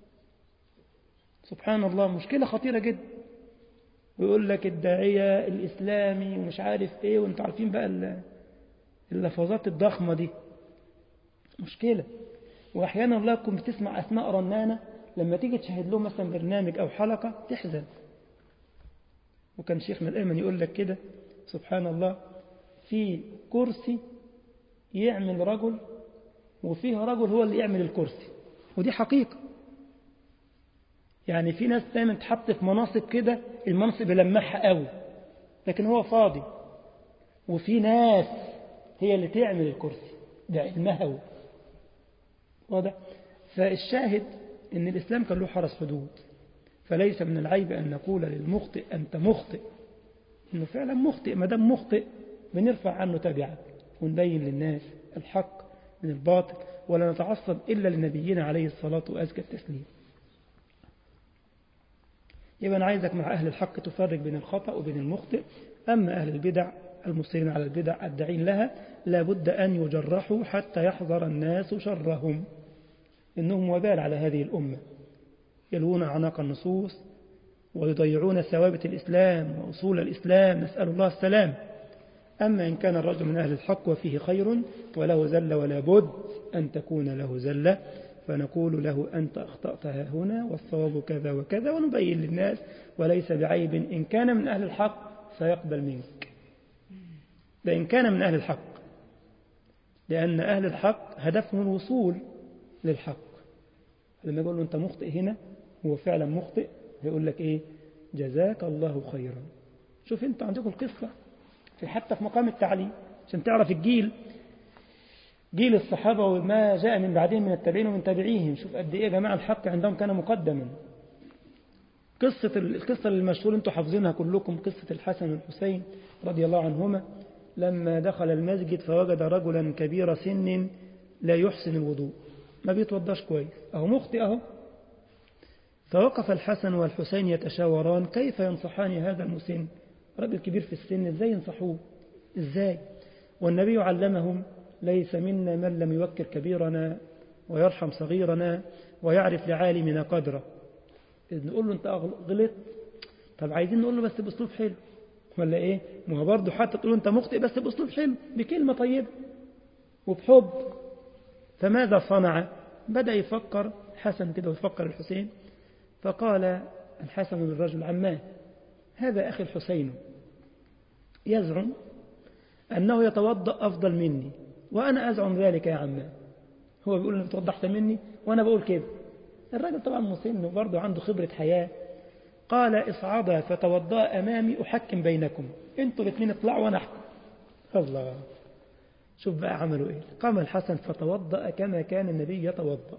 سبحان الله مشكلة خطيرة جدا ويقول لك الداعية الإسلامي ومش عارف إيه وانتوا عارفين بقى اللفظات الضخمة دي مشكلة وأحيانا الله يكون بتسمع أسماء رنانة لما تيجي تشاهد له مثلا برنامج أو حلقة تحزن وكان شيخنا الأيمن يقول لك كده سبحان الله في كرسي يعمل رجل وفيه رجل هو اللي يعمل الكرسي ودي حقيقة يعني في ناس دايما تحط في مناصب كده المنصب يلمعها قوي لكن هو فاضي وفي ناس هي اللي تعمل الكرسي ده علمها هو واضح فالشاهد ان الاسلام كان له حرس حدود فليس من العيب ان نقول للمخطئ انت مخطئ انه فعلا مخطئ ما دام مخطئ بنرفع عنه تبعا ونبين للناس الحق من الباطل ولا نتعصب الا لنبينا عليه الصلاه وازكى التسليم يبقى أنا عايزك مع أهل الحق تفرق بين الخطأ وبين المخطئ أما أهل البدع المصرين على البدع الداعين لها لابد أن يجرحوا حتى يحذر الناس شرهم إنهم وبال على هذه الأمة يلوون أعناق النصوص ويضيعون ثوابت الإسلام وأصول الإسلام نسأل الله السلام أما إن كان الرجل من أهل الحق وفيه خير وله زل ولا بد أن تكون له زلة فنقول له أنت أخطأت هنا والصواب كذا وكذا ونبين للناس وليس بعيب إن كان من أهل الحق سيقبل منك ده إن كان من أهل الحق لأن أهل الحق هدفهم الوصول للحق لما يقول له أنت مخطئ هنا هو فعلا مخطئ يقول لك إيه جزاك الله خيرا شوف أنت عندكم القصة في حتى في مقام التعليم عشان تعرف الجيل جيل الصحابة وما جاء من بعدهم من التابعين ومن تابعيهم شوف قد إيه يا جماعة الحق عندهم كان مقدما قصة القصة المشهورة أنتم حافظينها كلكم قصة الحسن والحسين رضي الله عنهما لما دخل المسجد فوجد رجلا كبير سن لا يحسن الوضوء ما بيتوضاش كويس أهو مخطئ أهو فوقف الحسن والحسين يتشاوران كيف ينصحان هذا المسن رجل كبير في السن ازاي ينصحوه ازاي والنبي علمهم ليس منا من لم يوكر كبيرنا ويرحم صغيرنا ويعرف لعالمنا قدره إذ نقول له انت غلط طب عايزين نقول له بس باسلوب حلو ولا ايه ما هو برضه حتى تقول له انت مخطئ بس باسلوب حلو بكلمه طيبه وبحب فماذا صنع بدا يفكر حسن كده ويفكر الحسين فقال الحسن للرجل عماه هذا أخي الحسين يزعم أنه يتوضأ أفضل مني وأنا أزعم ذلك يا عماه هو بيقول أنك توضحت مني وأنا بقول كده الراجل طبعا مسن وبرضه عنده خبرة حياة قال اصعدا فتوضأ أمامي أحكم بينكم انتوا الاثنين اطلعوا وأنا أحكم الله شوف بقى عملوا إيه قام الحسن فتوضأ كما كان النبي يتوضأ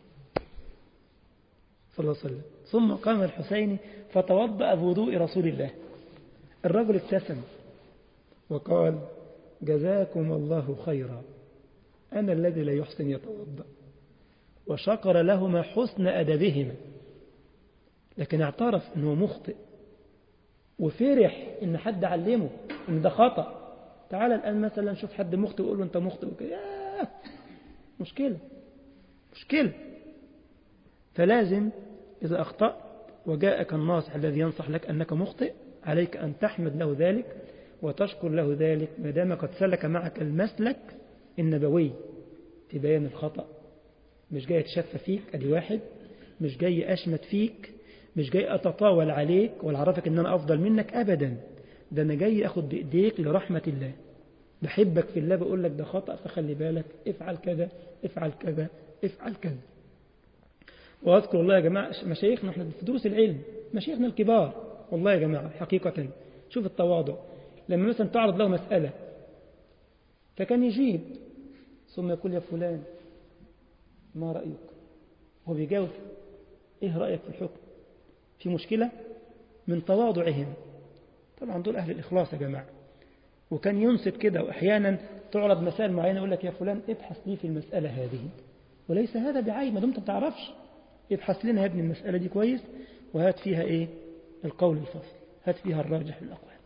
صلى الله عليه وسلم ثم قام الحسين فتوضأ بوضوء رسول الله الرجل ابتسم وقال جزاكم الله خيرا أنا الذي لا يحسن يتوضأ وشكر لهما حسن أدبهما لكن اعترف أنه مخطئ وفرح إن حد علمه إن ده خطأ تعال الآن مثلا نشوف حد مخطئ ويقول له أنت مخطئ وكده مشكلة مشكلة فلازم إذا أخطأت وجاءك الناصح الذي ينصح لك أنك مخطئ عليك أن تحمد له ذلك وتشكر له ذلك ما دام قد سلك معك المسلك النبوي في بيان الخطأ مش جاي أتشفى فيك أدي واحد مش جاي أشمت فيك مش جاي أتطاول عليك ولا أعرفك أن أنا أفضل منك أبدا ده أنا جاي أخد بإيديك لرحمة الله بحبك في الله بقول لك ده خطأ فخلي بالك افعل كذا افعل كذا افعل كذا وأذكر الله يا جماعة مشايخنا احنا في دروس العلم مشايخنا الكبار والله يا جماعة حقيقة شوف التواضع لما مثلا تعرض له مسألة فكان يجيب ثم يقول يا فلان ما رأيك هو بيجاوب ايه رأيك في الحكم في مشكلة من تواضعهم طبعا دول أهل الإخلاص يا جماعة وكان ينصت كده وأحيانا تعرض مسائل معينة يقول لك يا فلان ابحث لي في المسألة هذه وليس هذا بعيب ما دمت ما تعرفش ابحث لنا يا ابني المسألة دي كويس وهات فيها ايه القول الفصل هات فيها الراجح من الأقوال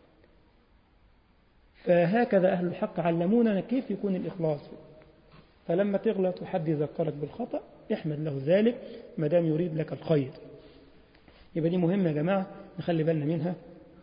فهكذا أهل الحق علمونا كيف يكون الإخلاص فلما تغلط وحد يذكرك بالخطأ احمد له ذلك ما دام يريد لك الخير يبقى دي مهمة يا جماعة نخلي بالنا منها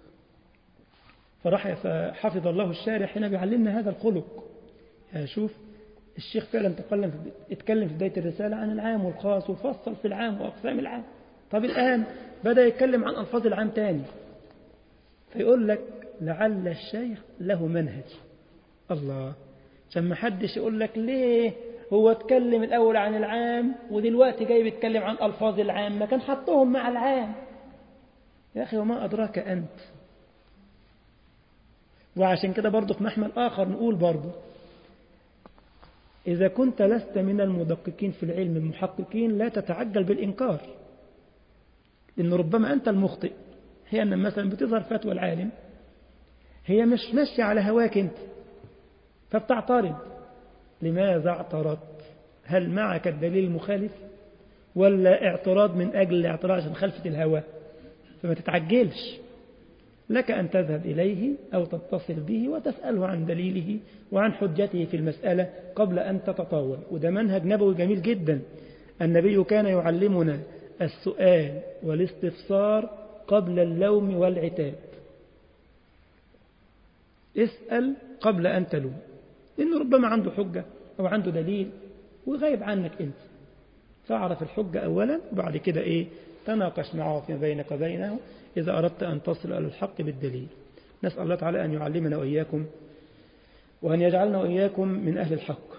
فراح فحفظ الله الشارح هنا بيعلمنا هذا الخلق يعني شوف الشيخ فعلا تكلم في اتكلم في بداية الرسالة عن العام والخاص وفصل في العام وأقسام العام طب الآن بدأ يتكلم عن ألفاظ العام تاني فيقول لك لعل الشيخ له منهج الله عشان ما حدش يقول لك ليه هو اتكلم الأول عن العام ودلوقتي جاي بيتكلم عن ألفاظ العام ما كان حطهم مع العام يا أخي وما أدراك أنت وعشان كده برضه في محمل آخر نقول برضه إذا كنت لست من المدققين في العلم المحققين لا تتعجل بالإنكار لأن ربما أنت المخطئ هي أن مثلا بتظهر فتوى العالم هي مش ماشية على هواك أنت فبتعترض لماذا اعترضت هل معك الدليل المخالف ولا اعتراض من أجل الاعتراض عشان خلفة الهوى فما تتعجلش لك أن تذهب إليه أو تتصل به وتسأله عن دليله وعن حجته في المسألة قبل أن تتطاول وده منهج نبوي جميل جدا النبي كان يعلمنا السؤال والاستفسار قبل اللوم والعتاب اسأل قبل أن تلوم لأنه ربما عنده حجة أو عنده دليل وغايب عنك أنت فاعرف الحجة أولا وبعد كده إيه تناقش معه فيما بينك وبينه إذا أردت أن تصل إلى الحق بالدليل نسأل الله تعالى أن يعلمنا وإياكم وأن يجعلنا وإياكم من أهل الحق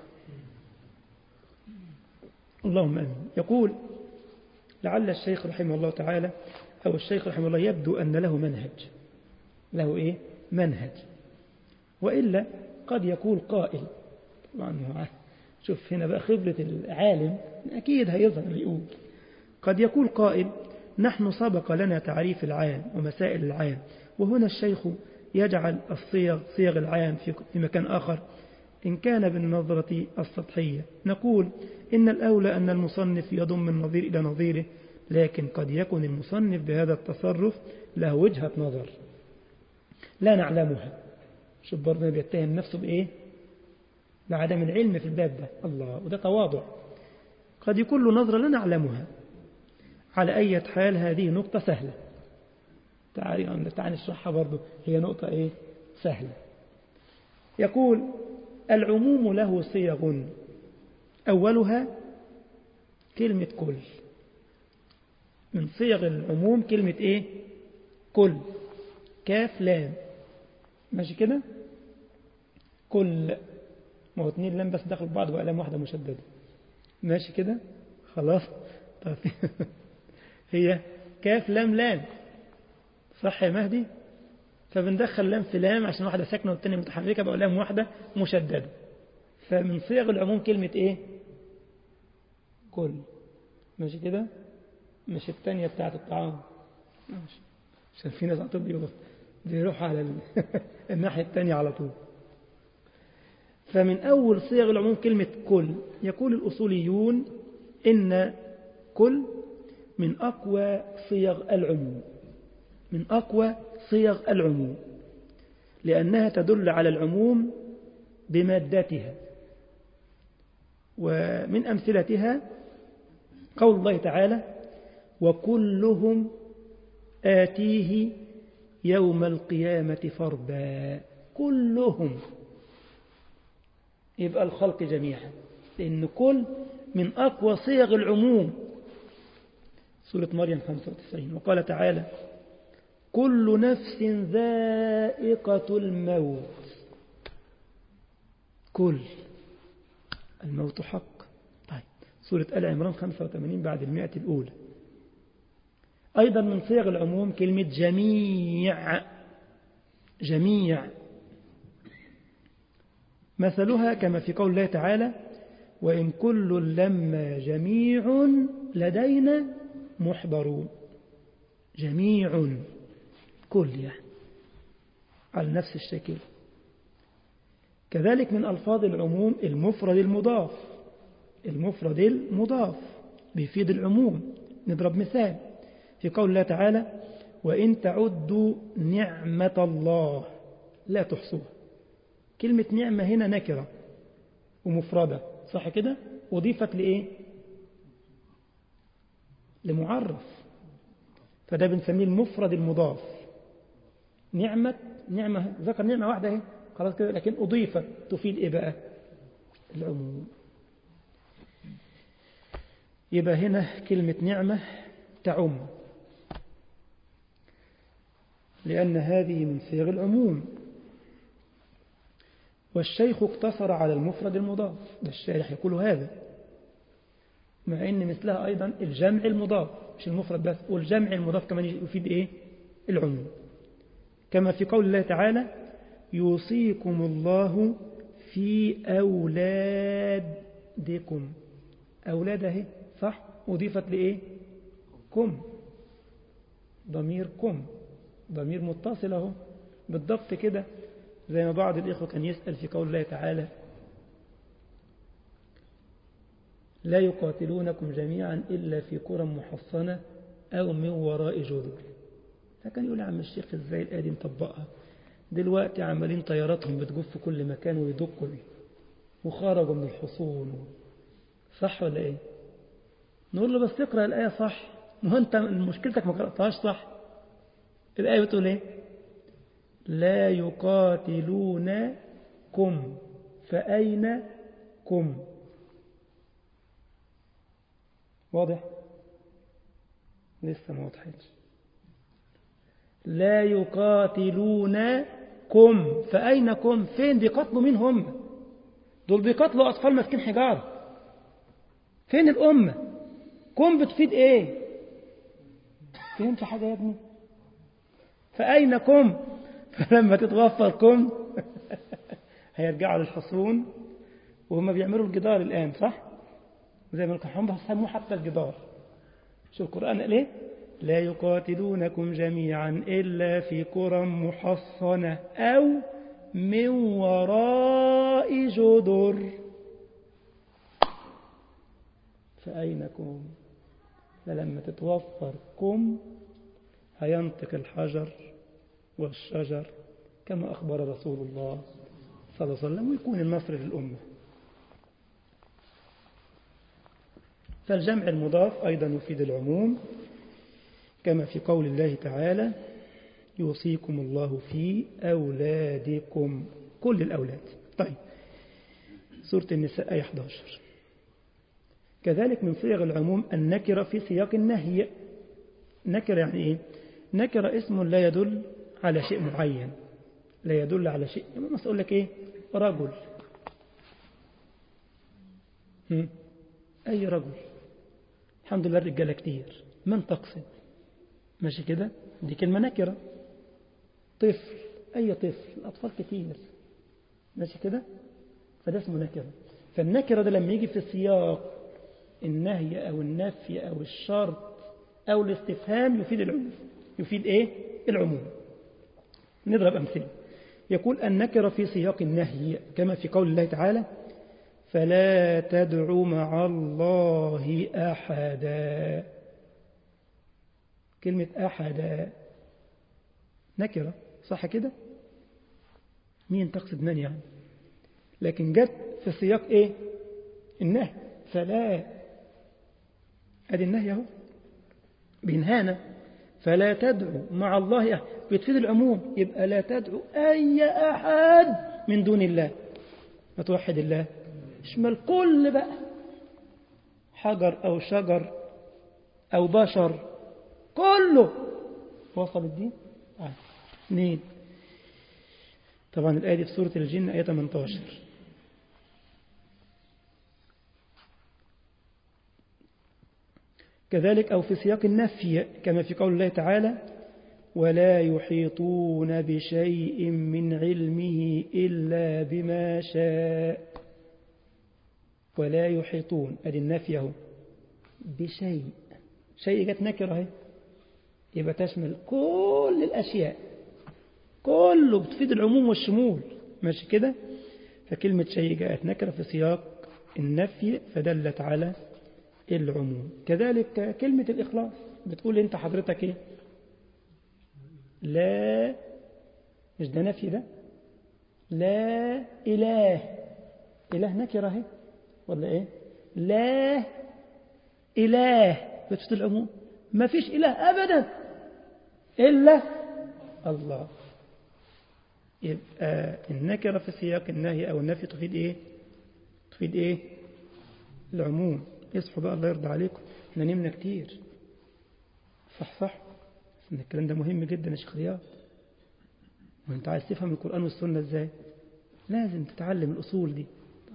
اللهم أمين يقول لعل الشيخ رحمه الله تعالى أو الشيخ رحمه الله يبدو أن له منهج له إيه منهج وإلا قد يقول قائل طبعا شوف هنا بقى خبرة العالم أكيد هيظهر يقول قد يقول قائل نحن سبق لنا تعريف العام ومسائل العام وهنا الشيخ يجعل الصيغ صيغ العام في مكان آخر إن كان بالنظرة السطحية نقول إن الأولى أن المصنف يضم النظير إلى نظيره لكن قد يكون المصنف بهذا التصرف له وجهة نظر لا نعلمها شوف برضه بيتهم نفسه بإيه لعدم العلم في الباب ده الله وده تواضع قد يكون له نظرة لا نعلمها على أي حال هذه نقطة سهلة تعالي تعالي نشرحها برضه هي نقطة إيه سهلة يقول العموم له صيغ أولها كلمة كل من صيغ العموم كلمة إيه كل كاف لام ماشي كده كل ما هو اتنين لام بس دخلوا في بعض وقلم واحدة مشددة ماشي كده خلاص طيب هي كاف لام لام صح يا مهدي فبندخل لام في لام عشان واحدة ساكنة والتانية متحركة بقى لام واحدة مشددة فمن صيغ العموم كلمة ايه كل ماشي كده مش التانية بتاعت الطعام ماشي عشان في ناس على طول بيروحوا على ال... الناحية التانية على طول فمن أول صيغ العموم كلمة كل يقول الأصوليون إن كل من أقوى صيغ العموم من أقوى صيغ العموم لأنها تدل على العموم بمادتها ومن أمثلتها قول الله تعالى وكلهم آتيه يوم القيامة فردا كلهم يبقى الخلق جميعا لأن كل من أقوى صيغ العموم سورة مريم 95 وقال تعالى كل نفس ذائقة الموت كل الموت حق طيب سورة آل عمران 85 بعد المئة الأولى أيضا من صيغ العموم كلمة جميع جميع مثلها كما في قول الله تعالى وإن كل لما جميع لدينا محضرون جميع كل يعني على نفس الشكل كذلك من ألفاظ العموم المفرد المضاف المفرد المضاف بيفيد العموم نضرب مثال في قول الله تعالى وإن تعدوا نعمة الله لا تحصوها كلمة نعمة هنا نكرة ومفردة صح كده أضيفت لإيه لمعرف فده بنسميه المفرد المضاف نعمة نعمة ذكر نعمة واحدة اهي خلاص كده لكن أضيفت تفيد إيه بقى العموم يبقى هنا كلمة نعمة تعم لأن هذه من صيغ العموم والشيخ اقتصر على المفرد المضاف ده الشارح يقول هذا مع أن مثلها أيضا الجمع المضاف مش المفرد بس والجمع المضاف كمان يفيد إيه العموم كما في قول الله تعالى يوصيكم الله في أولادكم أولاد اهي صح أضيفت لإيه كم ضمير كم ضمير متصل اهو بالضبط كده زي ما بعض الإخوة كان يسأل في قول الله تعالى لا يقاتلونكم جميعا إلا في قرى محصنة أو من وراء جدر فكان يقول يا عم الشيخ ازاي الآية دي نطبقها دلوقتي عمالين طياراتهم بتجف في كل مكان ويدقوا وخرجوا من الحصون صح ولا ايه نقول له بس اقرأ الآية صح ما هو انت مشكلتك ما قرأتهاش صح الآية بتقول ايه لا يقاتلونكم فأين كم واضح لسه ما وضحتش لا يقاتلونكم فأين كم فين بيقاتلوا مين هم دول بيقاتلوا أطفال ماسكين حجارة فين الأمة كم بتفيد ايه فهمت حاجة يا ابني فأين كم فلما تتغفر كم هيرجعوا للحصون وهم بيعملوا الجدار الآن صح زي ما هم بيسموه حتى الجدار شو القرآن قال ايه لا يقاتلونكم جميعا إلا في قرى محصنة أو من وراء جدر فأينكم فلما تتوفركم هينطق الحجر والشجر كما أخبر رسول الله صلى الله عليه وسلم ويكون النصر للأمة فالجمع المضاف أيضا يفيد العموم كما في قول الله تعالى يوصيكم الله في أولادكم كل الأولاد طيب سورة النساء آية 11 كذلك من صيغ العموم النكرة في سياق النهي نكرة يعني إيه نكرة اسم لا يدل على شيء معين لا يدل على شيء مثلا أقول لك إيه رجل هم؟ أي رجل الحمد لله الرجالة كتير من تقصد ماشي كده دي كلمة نكرة طفل أي طفل الأطفال كتير ماشي كده فده اسمه نكرة فالنكرة ده لما يجي في سياق النهي أو النفي أو الشرط أو الاستفهام يفيد العموم يفيد إيه العموم نضرب أمثلة يقول النكرة في سياق النهي كما في قول الله تعالى فلا تدعوا مع الله أحدا كلمة أحدا نكرة صح كده مين تقصد من يعني لكن جت في سياق ايه النهي فلا ادي النهي اهو بينهانا فلا تدعو مع الله أحد بتفيد العموم يبقى لا تدعو أي أحد من دون الله ما توحد الله اشمل كل بقى حجر أو شجر أو بشر كله وصل الدين آه. اثنين طبعا الآية دي في سورة الجن آية 18 كذلك أو في سياق النفي كما في قول الله تعالى ولا يحيطون بشيء من علمه إلا بما شاء ولا يحيطون أدي النفي اهو بشيء شيء جت نكرة اهي يبقى تشمل كل الأشياء كله بتفيد العموم والشمول ماشي كده فكلمة شيء جاءت نكرة في سياق النفي فدلت على العموم كذلك كلمة الإخلاص بتقول أنت حضرتك إيه لا مش ده نفي ده لا إله إله نكرة اهي ولا إيه لا إله بتفت العموم ما فيش إله أبدا إلا الله يبقى النكرة في سياق النهي أو النفي تفيد إيه تفيد إيه العموم اصحوا بقى الله يرضى عليكم احنا نمنا كتير صح صح ان الكلام ده مهم جدا يا شيخ رياض وانت عايز تفهم القرآن والسنة ازاي لازم تتعلم الأصول دي طيب.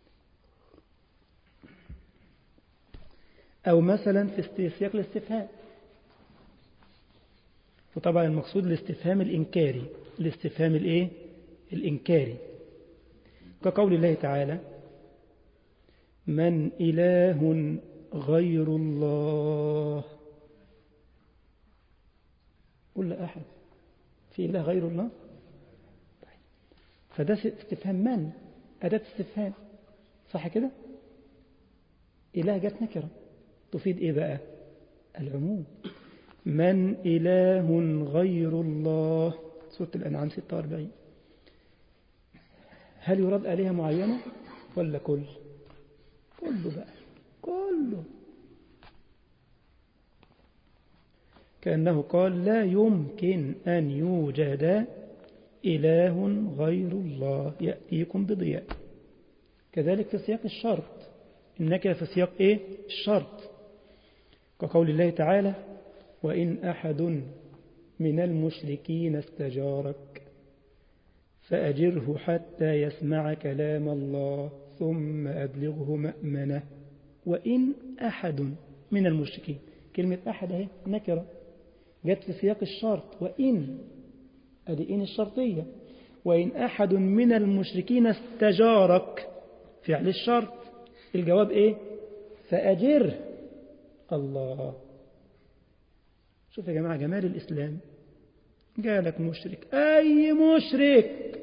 أو مثلا في سياق الاستفهام وطبعا المقصود الاستفهام الإنكاري الاستفهام الإيه؟ الإنكاري كقول الله تعالى من إله غير الله قل لا أحد في إله غير الله طيب. فده استفهام من أداة استفهام صح كده إله جت نكرة تفيد إيه بقى العموم من إله غير الله سورة الأنعام 46 هل يراد آلهة معينة ولا كل كله بقى كله كأنه قال لا يمكن أن يوجد إله غير الله يأتيكم بضياء كذلك في سياق الشرط إنك في سياق إيه الشرط كقول الله تعالى وإن أحد من المشركين استجارك فأجره حتى يسمع كلام الله ثم أبلغه مأمنه وإن أحد من المشركين كلمة أحد اهي نكرة جت في سياق الشرط وإن أدي إن الشرطية وإن أحد من المشركين استجارك فعل الشرط الجواب إيه فأجره الله شوف يا جماعة جمال الإسلام جالك مشرك أي مشرك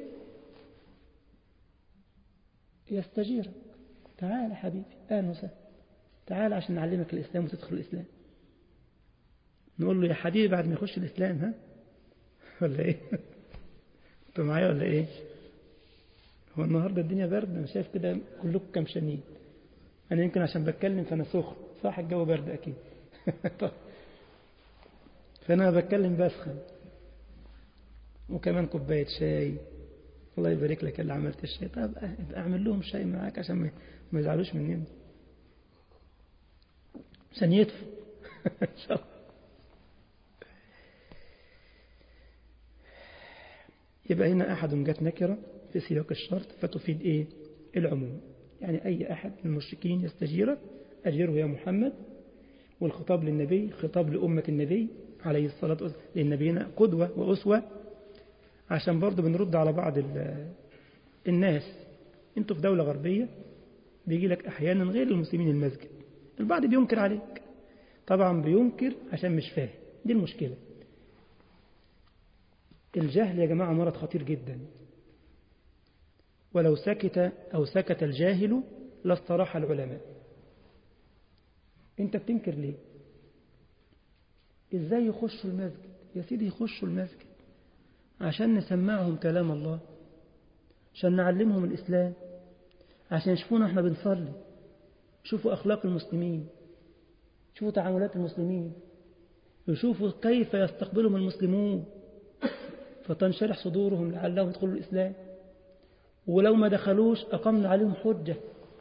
يستجيرك تعال حبيبي أهلا وسهلا تعال عشان نعلمك الإسلام وتدخل الإسلام نقول له يا حبيبي بعد ما يخش الإسلام ها ولا إيه أنتوا معايا ولا إيه هو النهاردة الدنيا برد أنا شايف كده كلكم كمشانين أنا يمكن عشان بتكلم فأنا سخن صح الجو برد أكيد فأنا بتكلم بسخن وكمان كوباية شاي الله يبارك لك اللي عملت الشاي طب اعمل لهم شاي معاك عشان ما يزعلوش مننا عشان يدفوا ان شاء الله يبقى هنا أحد جت نكرة في سياق الشرط فتفيد إيه العموم يعني أي أحد من المشركين يستجيرك أجره يا محمد والخطاب للنبي خطاب لأمة النبي عليه الصلاة والسلام للنبينا قدوة وأسوة عشان برضه بنرد على بعض الناس انتوا في دولة غربية بيجي لك أحيانا غير المسلمين المسجد البعض بينكر عليك طبعا بينكر عشان مش فاهم دي المشكلة الجهل يا جماعة مرض خطير جدا ولو سكت أو سكت الجاهل لاستراح العلماء انت بتنكر ليه ازاي يخشوا المسجد يا سيدي يخشوا المسجد عشان نسمعهم كلام الله عشان نعلمهم الإسلام عشان يشوفونا احنا بنصلي يشوفوا أخلاق المسلمين يشوفوا تعاملات المسلمين يشوفوا كيف يستقبلهم المسلمون فتنشرح صدورهم لعلهم يدخلوا الإسلام ولو ما دخلوش أقمنا عليهم حجة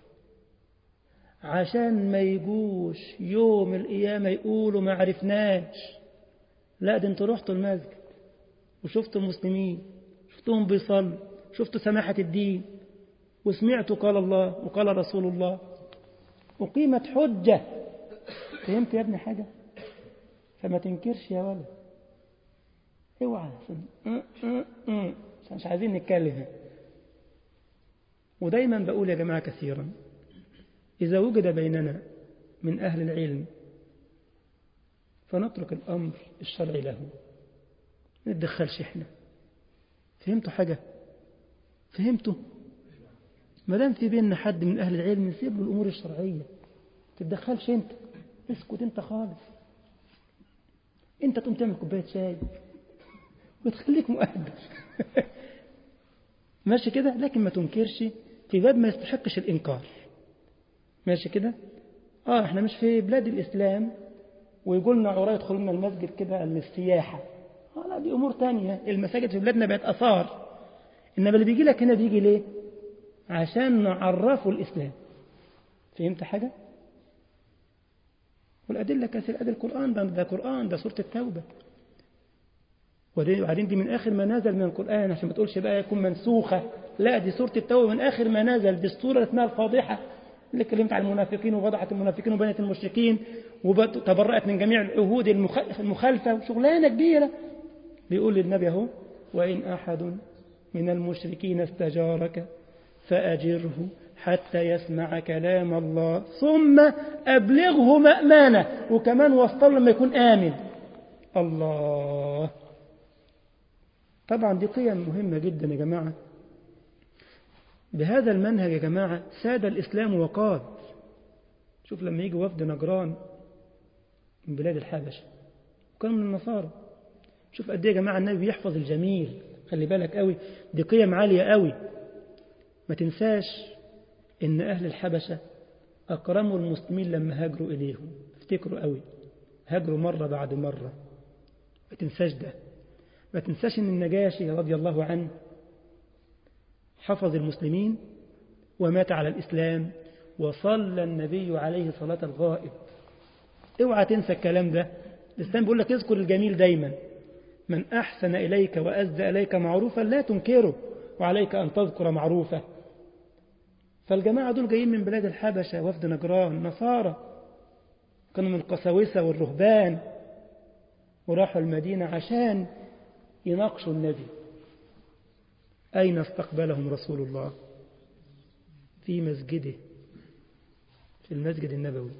عشان ما يجوش يوم القيامة يقولوا ما عرفناش لا ده انتوا رحتوا المسجد وشفتوا المسلمين شفتوهم بيصلوا شفتوا سماحة الدين وسمعتوا قال الله وقال رسول الله أقيمت حجة فهمت يا ابني حاجة فما تنكرش يا ولد اوعى مش عايزين نتكلم ودايما بقول يا جماعة كثيرا إذا وجد بيننا من أهل العلم فنترك الأمر الشرعي له ما نتدخلش احنا فهمتوا حاجة فهمتوا ما دام في بيننا حد من أهل العلم نسيب له الأمور الشرعية تتدخلش انت اسكت انت خالص انت تقوم تعمل كوباية شاي وتخليك مؤدب ماشي كده لكن ما تنكرش في باب ما يستحقش الإنكار ماشي كده اه احنا مش في بلاد الإسلام ويقولنا عراة يدخلوا لنا المسجد كده للسياحة اه لا دي أمور تانية المساجد في بلادنا بقت أثار إنما اللي بيجي لك هنا بيجي ليه عشان نعرفه الإسلام فهمت حاجة والأدلة كثير أدل القرآن ده, ده قرآن ده سورة التوبة وبعدين دي من آخر ما نزل من القرآن عشان ما تقولش بقى يكون منسوخة لا دي سورة التوبة من آخر ما نزل دي السورة اسمها الفاضحة اللي اتكلمت عن المنافقين ووضعت المنافقين وبنت المشركين وتبرأت من جميع العهود المخالفة وشغلانة كبيرة بيقول للنبي اهو وإن أحد من المشركين استجارك فأجره حتى يسمع كلام الله ثم أبلغه مأمانة وكمان وصل لما يكون آمن الله طبعا دي قيم مهمة جدا يا جماعة بهذا المنهج يا جماعة ساد الإسلام وقاد شوف لما يجي وفد نجران من بلاد الحبشة وكانوا من النصارى شوف قد ايه يا جماعة النبي بيحفظ الجميل خلي بالك قوي دي قيم عالية قوي ما تنساش إن أهل الحبشة أكرموا المسلمين لما هاجروا إليهم افتكروا قوي هاجروا مرة بعد مرة ما تنساش ده ما تنساش إن النجاشي رضي الله عنه حفظ المسلمين ومات على الإسلام وصلى النبي عليه صلاة الغائب اوعى تنسى الكلام ده الإسلام بيقول لك اذكر الجميل دايما من أحسن إليك وأزدى إليك معروفا لا تنكره وعليك أن تذكر معروفه فالجماعة دول جايين من بلاد الحبشة وفد نجران نصارى كانوا من القساوسة والرهبان وراحوا المدينة عشان يناقشوا النبي أين استقبلهم رسول الله في مسجده في المسجد النبوي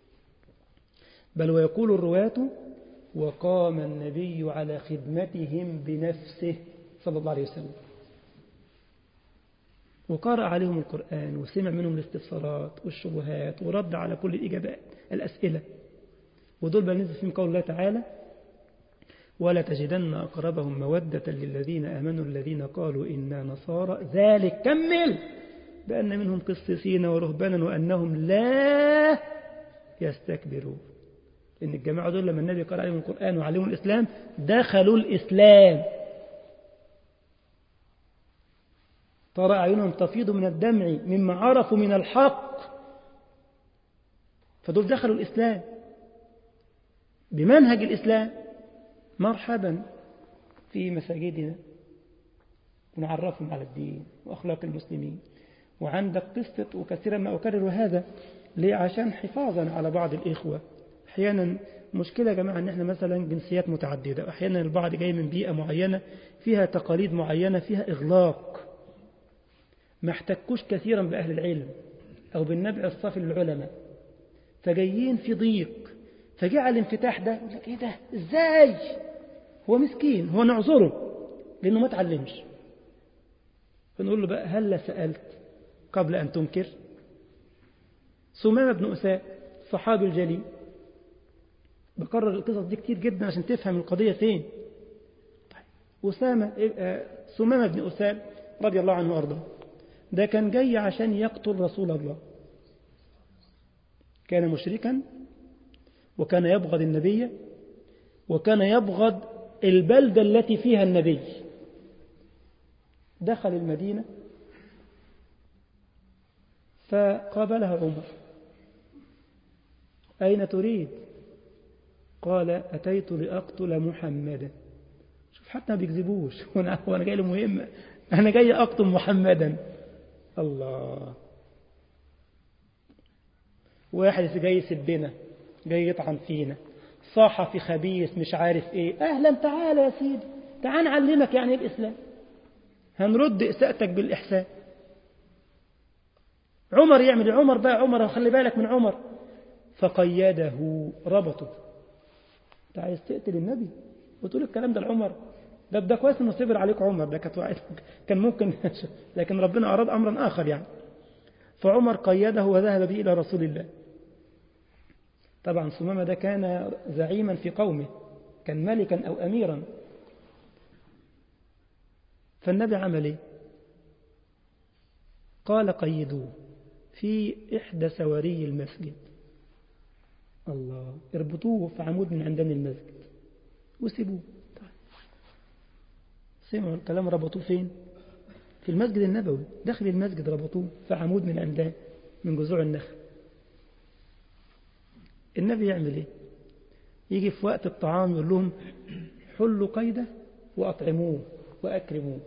بل ويقول الرواة وقام النبي على خدمتهم بنفسه صلى الله عليه وسلم وقرأ عليهم القرآن وسمع منهم الاستفسارات والشبهات ورد على كل الإجابات الأسئلة ودول بقى نزل فيهم قول الله تعالى ولا تجدن أقربهم مودة للذين آمنوا الذين قالوا إنا نصارى ذلك كمل بأن منهم قسيسين ورهبانا وأنهم لا يستكبرون لأن الجماعة دول لما النبي قال عليهم القرآن وعليهم الإسلام دخلوا الإسلام ترى أعينهم تفيض من الدمع مما عرفوا من الحق فدول دخلوا الإسلام بمنهج الإسلام مرحبا في مساجدنا ونعرفهم على الدين وأخلاق المسلمين وعندك قصة وكثيرا ما أكرر هذا ليه عشان حفاظا على بعض الإخوة أحيانا مشكلة يا جماعة أن احنا مثلا جنسيات متعددة أحيانا البعض جاي من بيئة معينة فيها تقاليد معينة فيها إغلاق ما احتكوش كثيرا بأهل العلم أو بالنبع الصافي للعلماء فجايين في ضيق فجاء الانفتاح ده يقول لك ايه ده ازاي هو مسكين هو نعذره لانه ما تعلمش فنقول له بقى هل سألت قبل أن تنكر سمامة بن أساء الصحابي الجليل بكرر القصص دي كتير جدا عشان تفهم القضية فين طيب أسامة سمامة بن أساء رضي الله عنه وأرضاه ده كان جاي عشان يقتل رسول الله كان مشركا وكان يبغض النبي وكان يبغض البلدة التي فيها النبي دخل المدينة فقابلها عمر أين تريد قال أتيت لأقتل محمدا شوف حتى ما بيكذبوش وأنا جاي له مهمة أنا جاي أقتل محمدا الله واحد جاي يسبنا جاي يطعن فينا صحفي خبيث مش عارف ايه اهلا تعالى يا سيدي تعال نعلمك يعني ايه الاسلام هنرد اساءتك بالاحسان عمر يعمل عمر بقى عمر خلي بالك من عمر فقيده ربطه انت عايز تقتل النبي وتقول الكلام ده لعمر ده ده كويس انه صبر عليك عمر ده كانت كان ممكن لكن ربنا اراد امرا اخر يعني فعمر قيده وذهب به الى رسول الله طبعا سمامة ده كان زعيما في قومه كان ملكا أو أميرا فالنبي عمل ايه قال قيدوه في إحدى سواري المسجد الله اربطوه في عمود من عمدان المسجد وسيبوه سمعوا الكلام ربطوه فين في المسجد النبوي داخل المسجد ربطوه في عمود من عمدان من جذوع النخل النبي يعمل ايه يجي في وقت الطعام يقول لهم حلوا قيده وأطعموه وأكرموه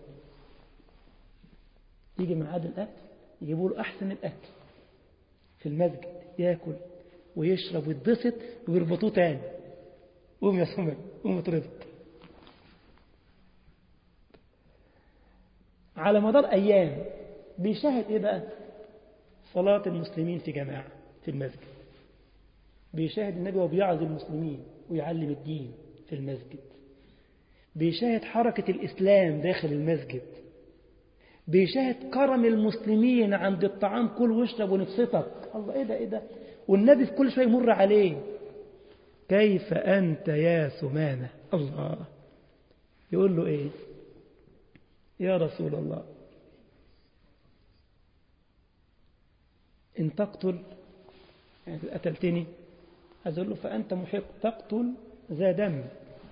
يجي ميعاد الأكل يجيبوا له أحسن الأكل في المسجد ياكل ويشرب ويتبسط ويربطوه تاني قوم يا سمر قوم اتربط على مدار أيام بيشاهد إيه بقى صلاة المسلمين في جماعة في المسجد بيشاهد النبي وبيعظ المسلمين ويعلم الدين في المسجد بيشاهد حركة الإسلام داخل المسجد بيشاهد كرم المسلمين عند الطعام كل واشرب ونفسطك الله إيه ده إيه ده والنبي في كل شوية يمر عليه كيف أنت يا سمامة الله يقول له إيه يا رسول الله إن تقتل يعني قتلتني عايز أقول له فأنت محق تقتل ذا دم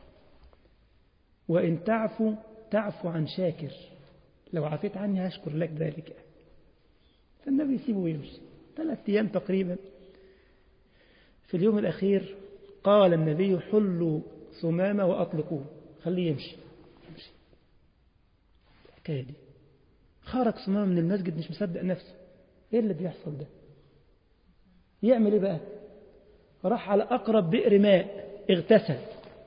وإن تعفو تعفو عن شاكر لو عفيت عني هشكر لك ذلك فالنبي يسيبه ويمشي ثلاث أيام تقريبا في اليوم الأخير قال النبي حلوا ثمامة وأطلقوه خليه يمشي يمشي الحكاية دي خرج ثمامة من المسجد مش مصدق نفسه ايه اللي بيحصل ده يعمل ايه بقى راح على أقرب بئر ماء اغتسل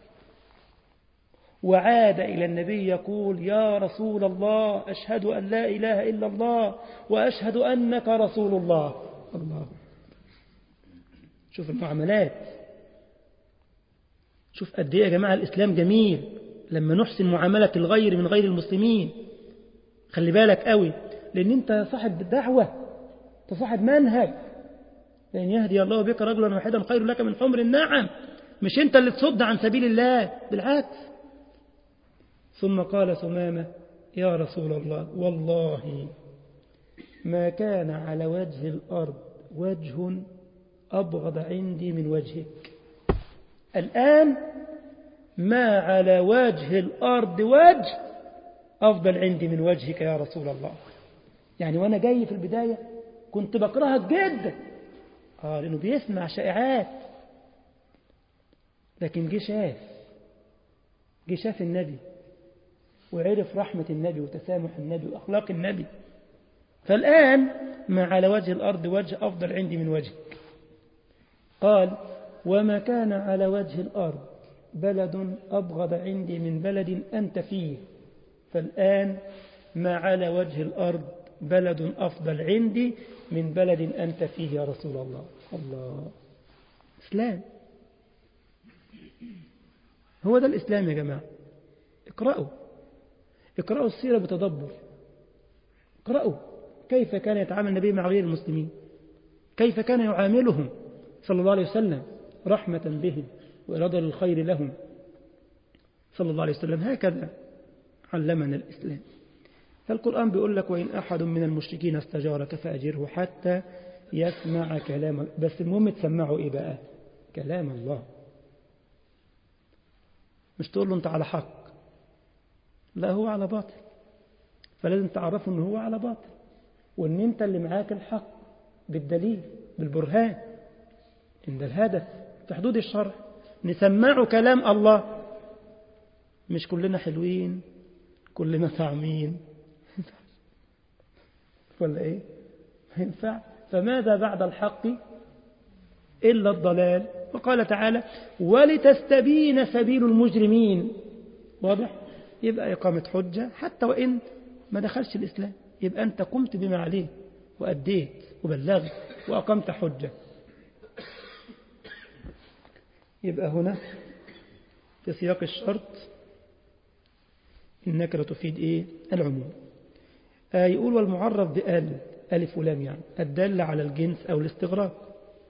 وعاد إلى النبي يقول يا رسول الله أشهد أن لا إله إلا الله وأشهد أنك رسول الله الله شوف المعاملات شوف قد ايه يا جماعة الإسلام جميل لما نحسن معاملة الغير من غير المسلمين خلي بالك قوي لأن أنت صاحب دعوة أنت صاحب منهج لأن يهدي الله بك رجلا واحدا خير لك من حمر النعم مش أنت اللي تصد عن سبيل الله بالعكس ثم قال ثمامة يا رسول الله والله ما كان على وجه الأرض وجه أبغض عندي من وجهك الآن ما على وجه الأرض وجه أفضل عندي من وجهك يا رسول الله يعني وأنا جاي في البداية كنت بكرهك جدا آه لأنه بيسمع شائعات لكن جه شاف جه شاف النبي وعرف رحمة النبي وتسامح النبي وأخلاق النبي فالآن ما على وجه الأرض وجه أفضل عندي من وجهك قال وما كان على وجه الأرض بلد أبغض عندي من بلد أنت فيه فالآن ما على وجه الأرض بلد أفضل عندي من بلد أنت فيه يا رسول الله الله إسلام هو ده الإسلام يا جماعة اقرأوا اقرأوا السيرة بتدبر اقرأوا كيف كان يتعامل النبي مع غير المسلمين كيف كان يعاملهم صلى الله عليه وسلم رحمة بهم وإرادة للخير لهم صلى الله عليه وسلم هكذا علمنا الإسلام فالقرآن بيقول لك وإن أحد من المشركين استجارك فأجره حتى يسمع كلام بس المهم تسمعه إيه بقى كلام الله مش تقول له أنت على حق لا هو على باطل فلازم تعرفه أنه هو على باطل وأن أنت اللي معاك الحق بالدليل بالبرهان إن ده الهدف في حدود الشرع نسمعه كلام الله مش كلنا حلوين كلنا طعمين ولا ايه ما ينفع فماذا بعد الحق إلا الضلال وقال تعالى ولتستبين سبيل المجرمين واضح يبقى إقامة حجة حتى وإن ما دخلش الإسلام يبقى أنت قمت بما عليه وأديت وبلغت وأقمت حجة يبقى هنا في سياق الشرط إنك لتفيد إيه العموم آه يقول والمعرف بآل ألف ولام يعني الدالة على الجنس أو الاستغراق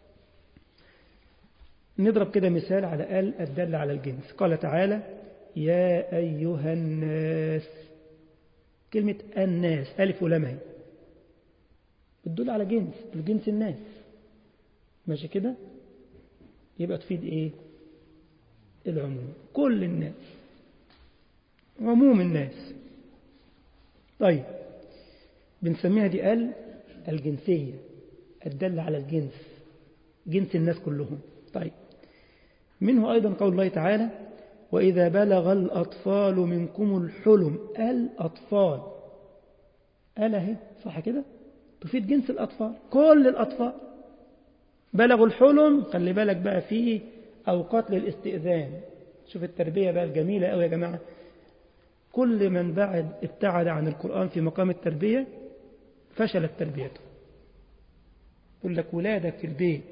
نضرب كده مثال على آل الدالة على الجنس قال تعالى يا أيها الناس كلمة الناس ألف ولام اهي بتدل على جنس الجنس الناس ماشي كده يبقى تفيد ايه العموم كل الناس عموم الناس طيب بنسميها دي ال الجنسية الدل على الجنس جنس الناس كلهم طيب منه أيضا قول الله تعالى وإذا بلغ الأطفال منكم الحلم الأطفال ألا هي صح كده تفيد جنس الأطفال كل الأطفال بلغوا الحلم خلي بالك بقى فيه أوقات للاستئذان شوف التربية بقى الجميلة أوي يا جماعة كل من بعد ابتعد عن القرآن في مقام التربية فشلت تربيته يقول لك ولادك في البيت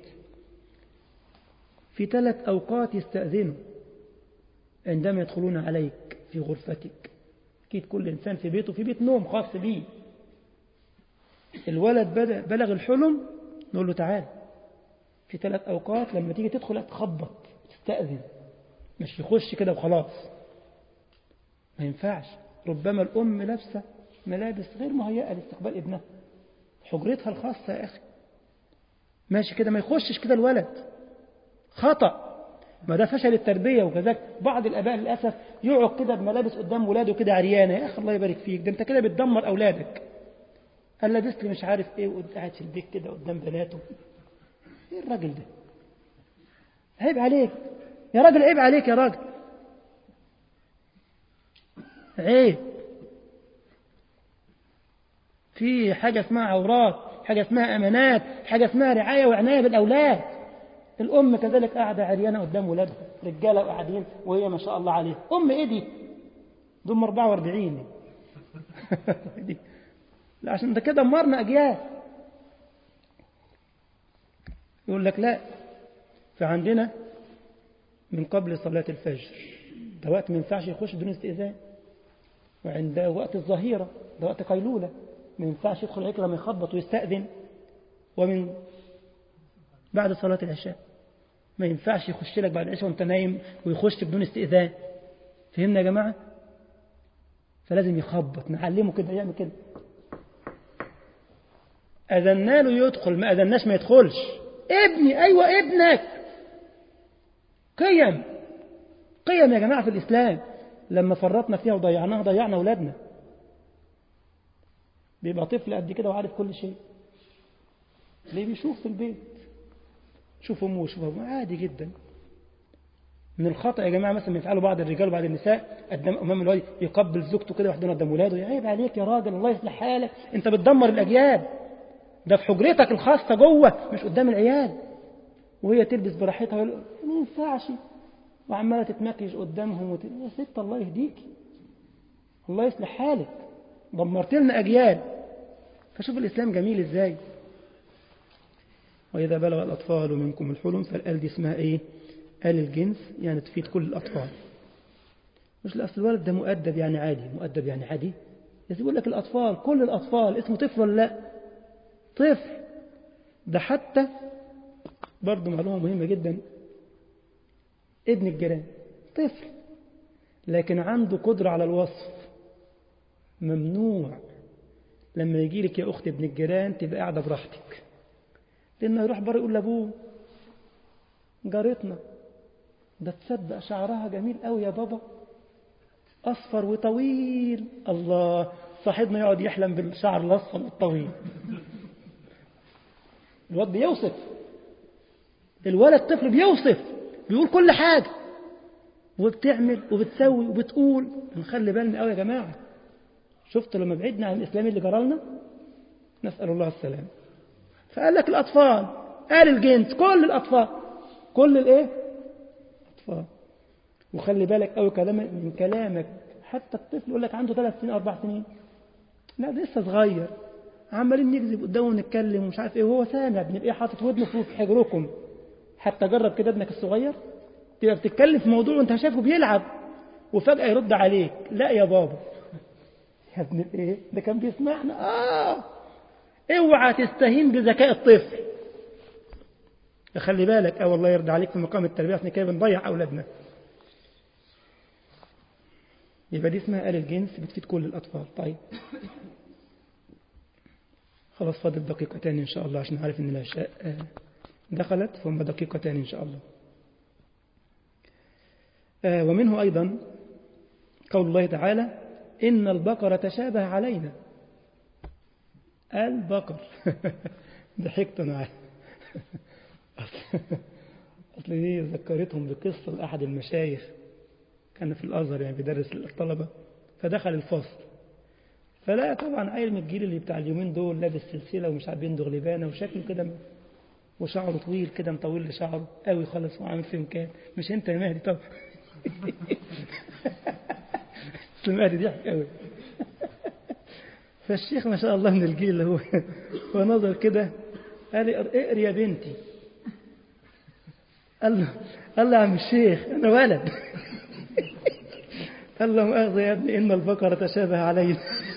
في ثلاث أوقات يستأذنوا عندما يدخلون عليك في غرفتك أكيد كل إنسان في بيته في بيت نوم خاص بيه الولد بدأ بلغ الحلم نقول له تعال في ثلاث أوقات لما تيجي تدخل تخبط تستأذن مش يخش كده وخلاص ما ينفعش ربما الأم لابسة ملابس غير مهيئة لاستقبال ابنها حجرتها الخاصة يا أخي ماشي كده ما يخشش كده الولد خطأ ما ده فشل التربية وكذلك بعض الآباء للأسف يقعد كده بملابس قدام ولاده كده عريانة يا أخي الله يبارك فيك ده أنت كده بتدمر أولادك قال لابس لي مش عارف إيه وقاعد في البيت كده قدام بناته إيه الراجل ده عيب عليك يا راجل عيب عليك يا راجل عيب في حاجة اسمها عورات حاجة اسمها أمانات حاجة اسمها رعاية وعناية بالأولاد الأم كذلك قاعدة عريانة قدام ولادها رجالة وقاعدين وهي ما شاء الله عليها أم إيه دي دم 44 دي لا عشان ده كده دمرنا أجيال يقول لك لا فعندنا من قبل صلاة الفجر ده وقت ما ينفعش يخش بدون استئذان وعند وقت الظهيرة ده وقت قيلولة ما ينفعش يدخل عليك لما يخبط ويستأذن ومن بعد صلاة العشاء ما ينفعش يخش لك بعد العشاء وانت نايم ويخش بدون استئذان فهمنا يا جماعة فلازم يخبط نعلمه كده يعمل كده أذنا له يدخل ما أذناش ما يدخلش ابني أيوة ابنك قيم قيم يا جماعة في الإسلام لما فرطنا فيها وضيعناها ضيعنا أولادنا بيبقى طفل قد كده وعارف كل شيء ليه بيشوف في البيت شوف أمه وشوف أبوه عادي جدا من الخطأ يا جماعة مثلا يفعلوا بعض الرجال وبعض النساء قدام أمام الوالد يقبل زوجته كده وحدنا قدام ولاده يا عيب عليك يا راجل الله يصلح حالك أنت بتدمر الأجيال ده في حجرتك الخاصة جوه مش قدام العيال وهي تلبس براحتها ويقول ما ينفعش وعمالة تتمكيج قدامهم وت... يا ست الله يهديك الله يصلح حالك دمرت لنا أجيال فشوف الإسلام جميل إزاي وإذا بلغ الأطفال منكم الحلم فالآل دي اسمها إيه آل الجنس يعني تفيد كل الأطفال مش الأصل الولد ده مؤدب يعني عادي مؤدب يعني عادي بس يقول لك الأطفال كل الأطفال اسمه طفل ولا لا طفل ده حتى برضه معلومة مهمة جدا ابن الجيران طفل لكن عنده قدرة على الوصف ممنوع لما يجي لك يا أخت ابن الجيران تبقى قاعدة براحتك لأنه يروح بره يقول لأبوه جارتنا ده تصدق شعرها جميل قوي يا بابا أصفر وطويل الله صاحبنا يقعد يحلم بالشعر الأصفر الطويل الواد بيوصف الولد طفل بيوصف بيقول كل حاجة وبتعمل وبتسوي وبتقول نخلي بالنا قوي يا جماعة شفتوا لما بعدنا عن الإسلام اللي جرالنا نسأل الله السلام فقال لك الأطفال قال الجنس كل الأطفال كل الإيه أطفال وخلي بالك قوي كلام من كلامك حتى الطفل يقول لك عنده ثلاث سنين أربع سنين لا ده لسه صغير عمالين نكذب قدامه ونتكلم ومش عارف ايه وهو سامع بنبقى حاطط ودنه في حجركم حتى جرب كده ابنك الصغير تبقى بتتكلم في موضوع وانت شايفه بيلعب وفجأة يرد عليك لا يا بابا يا ابن ايه ده كان بيسمعنا اه اوعى تستهين بذكاء الطفل خلي بالك اه والله يرضى عليك في مقام التربية احنا كده بنضيع اولادنا يبقى دي اسمها آل الجنس بتفيد كل الأطفال طيب خلاص فاضل دقيقتين إن شاء الله عشان عارف إن العشاء دخلت فهم دقيقتين إن شاء الله ومنه أيضا قول الله تعالى إن البقرة تشابه علينا البقر ضحكت معاه أصل دي ذكرتهم بقصة لأحد المشايخ كان في الأزهر يعني بيدرس للطلبة فدخل الفصل فلا طبعا عيل من الجيل اللي بتاع اليومين دول لابس سلسلة ومش عارف يندغ لبانة وشكله كده وشعره طويل كده مطول لشعره قوي خالص وعامل فيهم كام مش انت يا مهدي طبعا سمعت ضحك قوي فالشيخ ما شاء الله من الجيل اللي هو ونظر كده قال لي اقري يا بنتي قال له قال له يا عم الشيخ انا ولد قال له مؤاخذة يا ابني إن البقرة تشابه علينا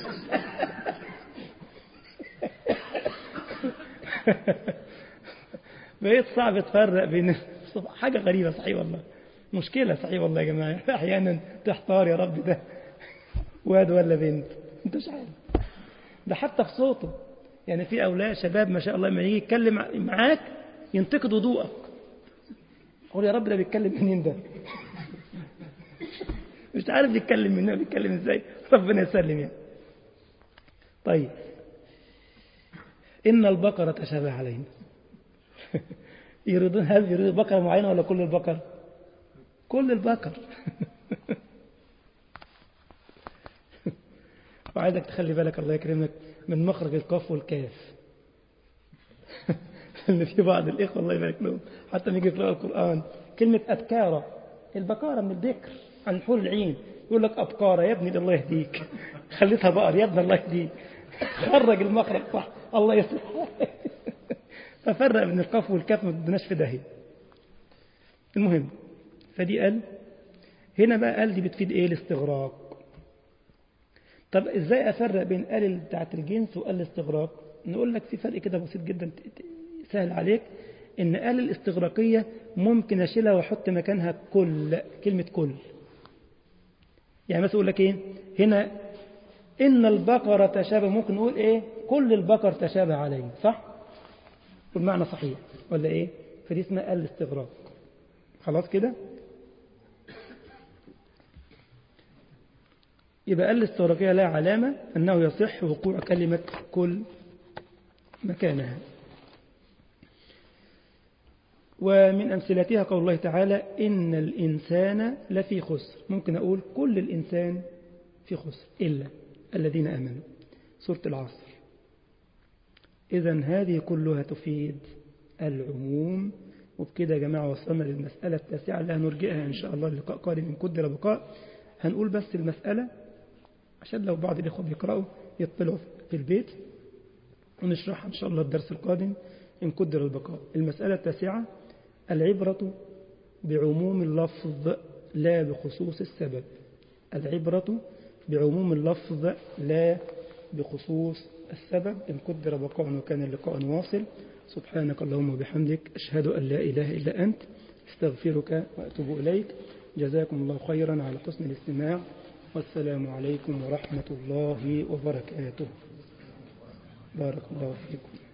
بقيت صعب تفرق بين حاجة غريبة صحيح والله مشكلة صحيح والله يا جماعة أحيانا تحتار يا رب ده واد ولا بنت أنت مش عارف ده حتى في صوته يعني في أولاد شباب ما شاء الله لما يجي يتكلم معاك ينتقد وضوءك قول يا رب ده بيتكلم منين ده مش عارف بيتكلم منين بيتكلم ازاي ربنا يسلم يعني طيب إن البقرة تشابه علينا يريدون هل يريدون بقرة معينة ولا كل البقر كل البقر وعايزك تخلي بالك الله يكرمك من مخرج القاف والكاف ان في بعض الاخوه الله يبارك لهم حتى لما يجي يقرأوا القرآن كلمة أبكارة البكارة من الذكر عن حول العين يقول لك أبكارة يا ابني الله يهديك خليتها بقر يا ابني الله يهديك خرج المخرج صح الله يصلح ففرق بين القاف والكاف ما بدناش في داهية المهم فدي قال هنا بقى قال دي بتفيد ايه الاستغراق طب ازاي افرق بين قال بتاعت الجنس وقال الاستغراق نقول لك في فرق كده بسيط جدا سهل عليك ان قال الاستغراقية ممكن اشيلها واحط مكانها كل كلمة كل يعني مثلا اقول لك ايه هنا ان البقرة تشابه ممكن نقول ايه كل البقر تشابه عليه صح والمعنى صحيح ولا ايه فدي اسمها قال الاستغراق خلاص كده يبقى قال الاستغراقية لها علامة أنه يصح وقوع كلمة كل مكانها ومن أمثلتها قول الله تعالى إن الإنسان لفي خسر ممكن أقول كل الإنسان في خسر إلا الذين آمنوا سورة العصر إذا هذه كلها تفيد العموم وبكده يا جماعة وصلنا للمسألة التاسعة اللي هنرجئها إن شاء الله اللقاء قادم من قدر بقاء هنقول بس المسألة عشان لو بعض الإخوة بيقرأوا يطلعوا في البيت ونشرحها إن شاء الله الدرس القادم إن قدر البقاء المسألة التاسعة العبرة بعموم اللفظ لا بخصوص السبب العبرة بعموم اللفظ لا بخصوص السبب إن قدر بقاء وكان اللقاء واصل سبحانك اللهم وبحمدك أشهد أن لا إله إلا أنت استغفرك وأتوب إليك جزاكم الله خيرا على حسن الاستماع والسلام عليكم ورحمة الله وبركاته بارك الله فيكم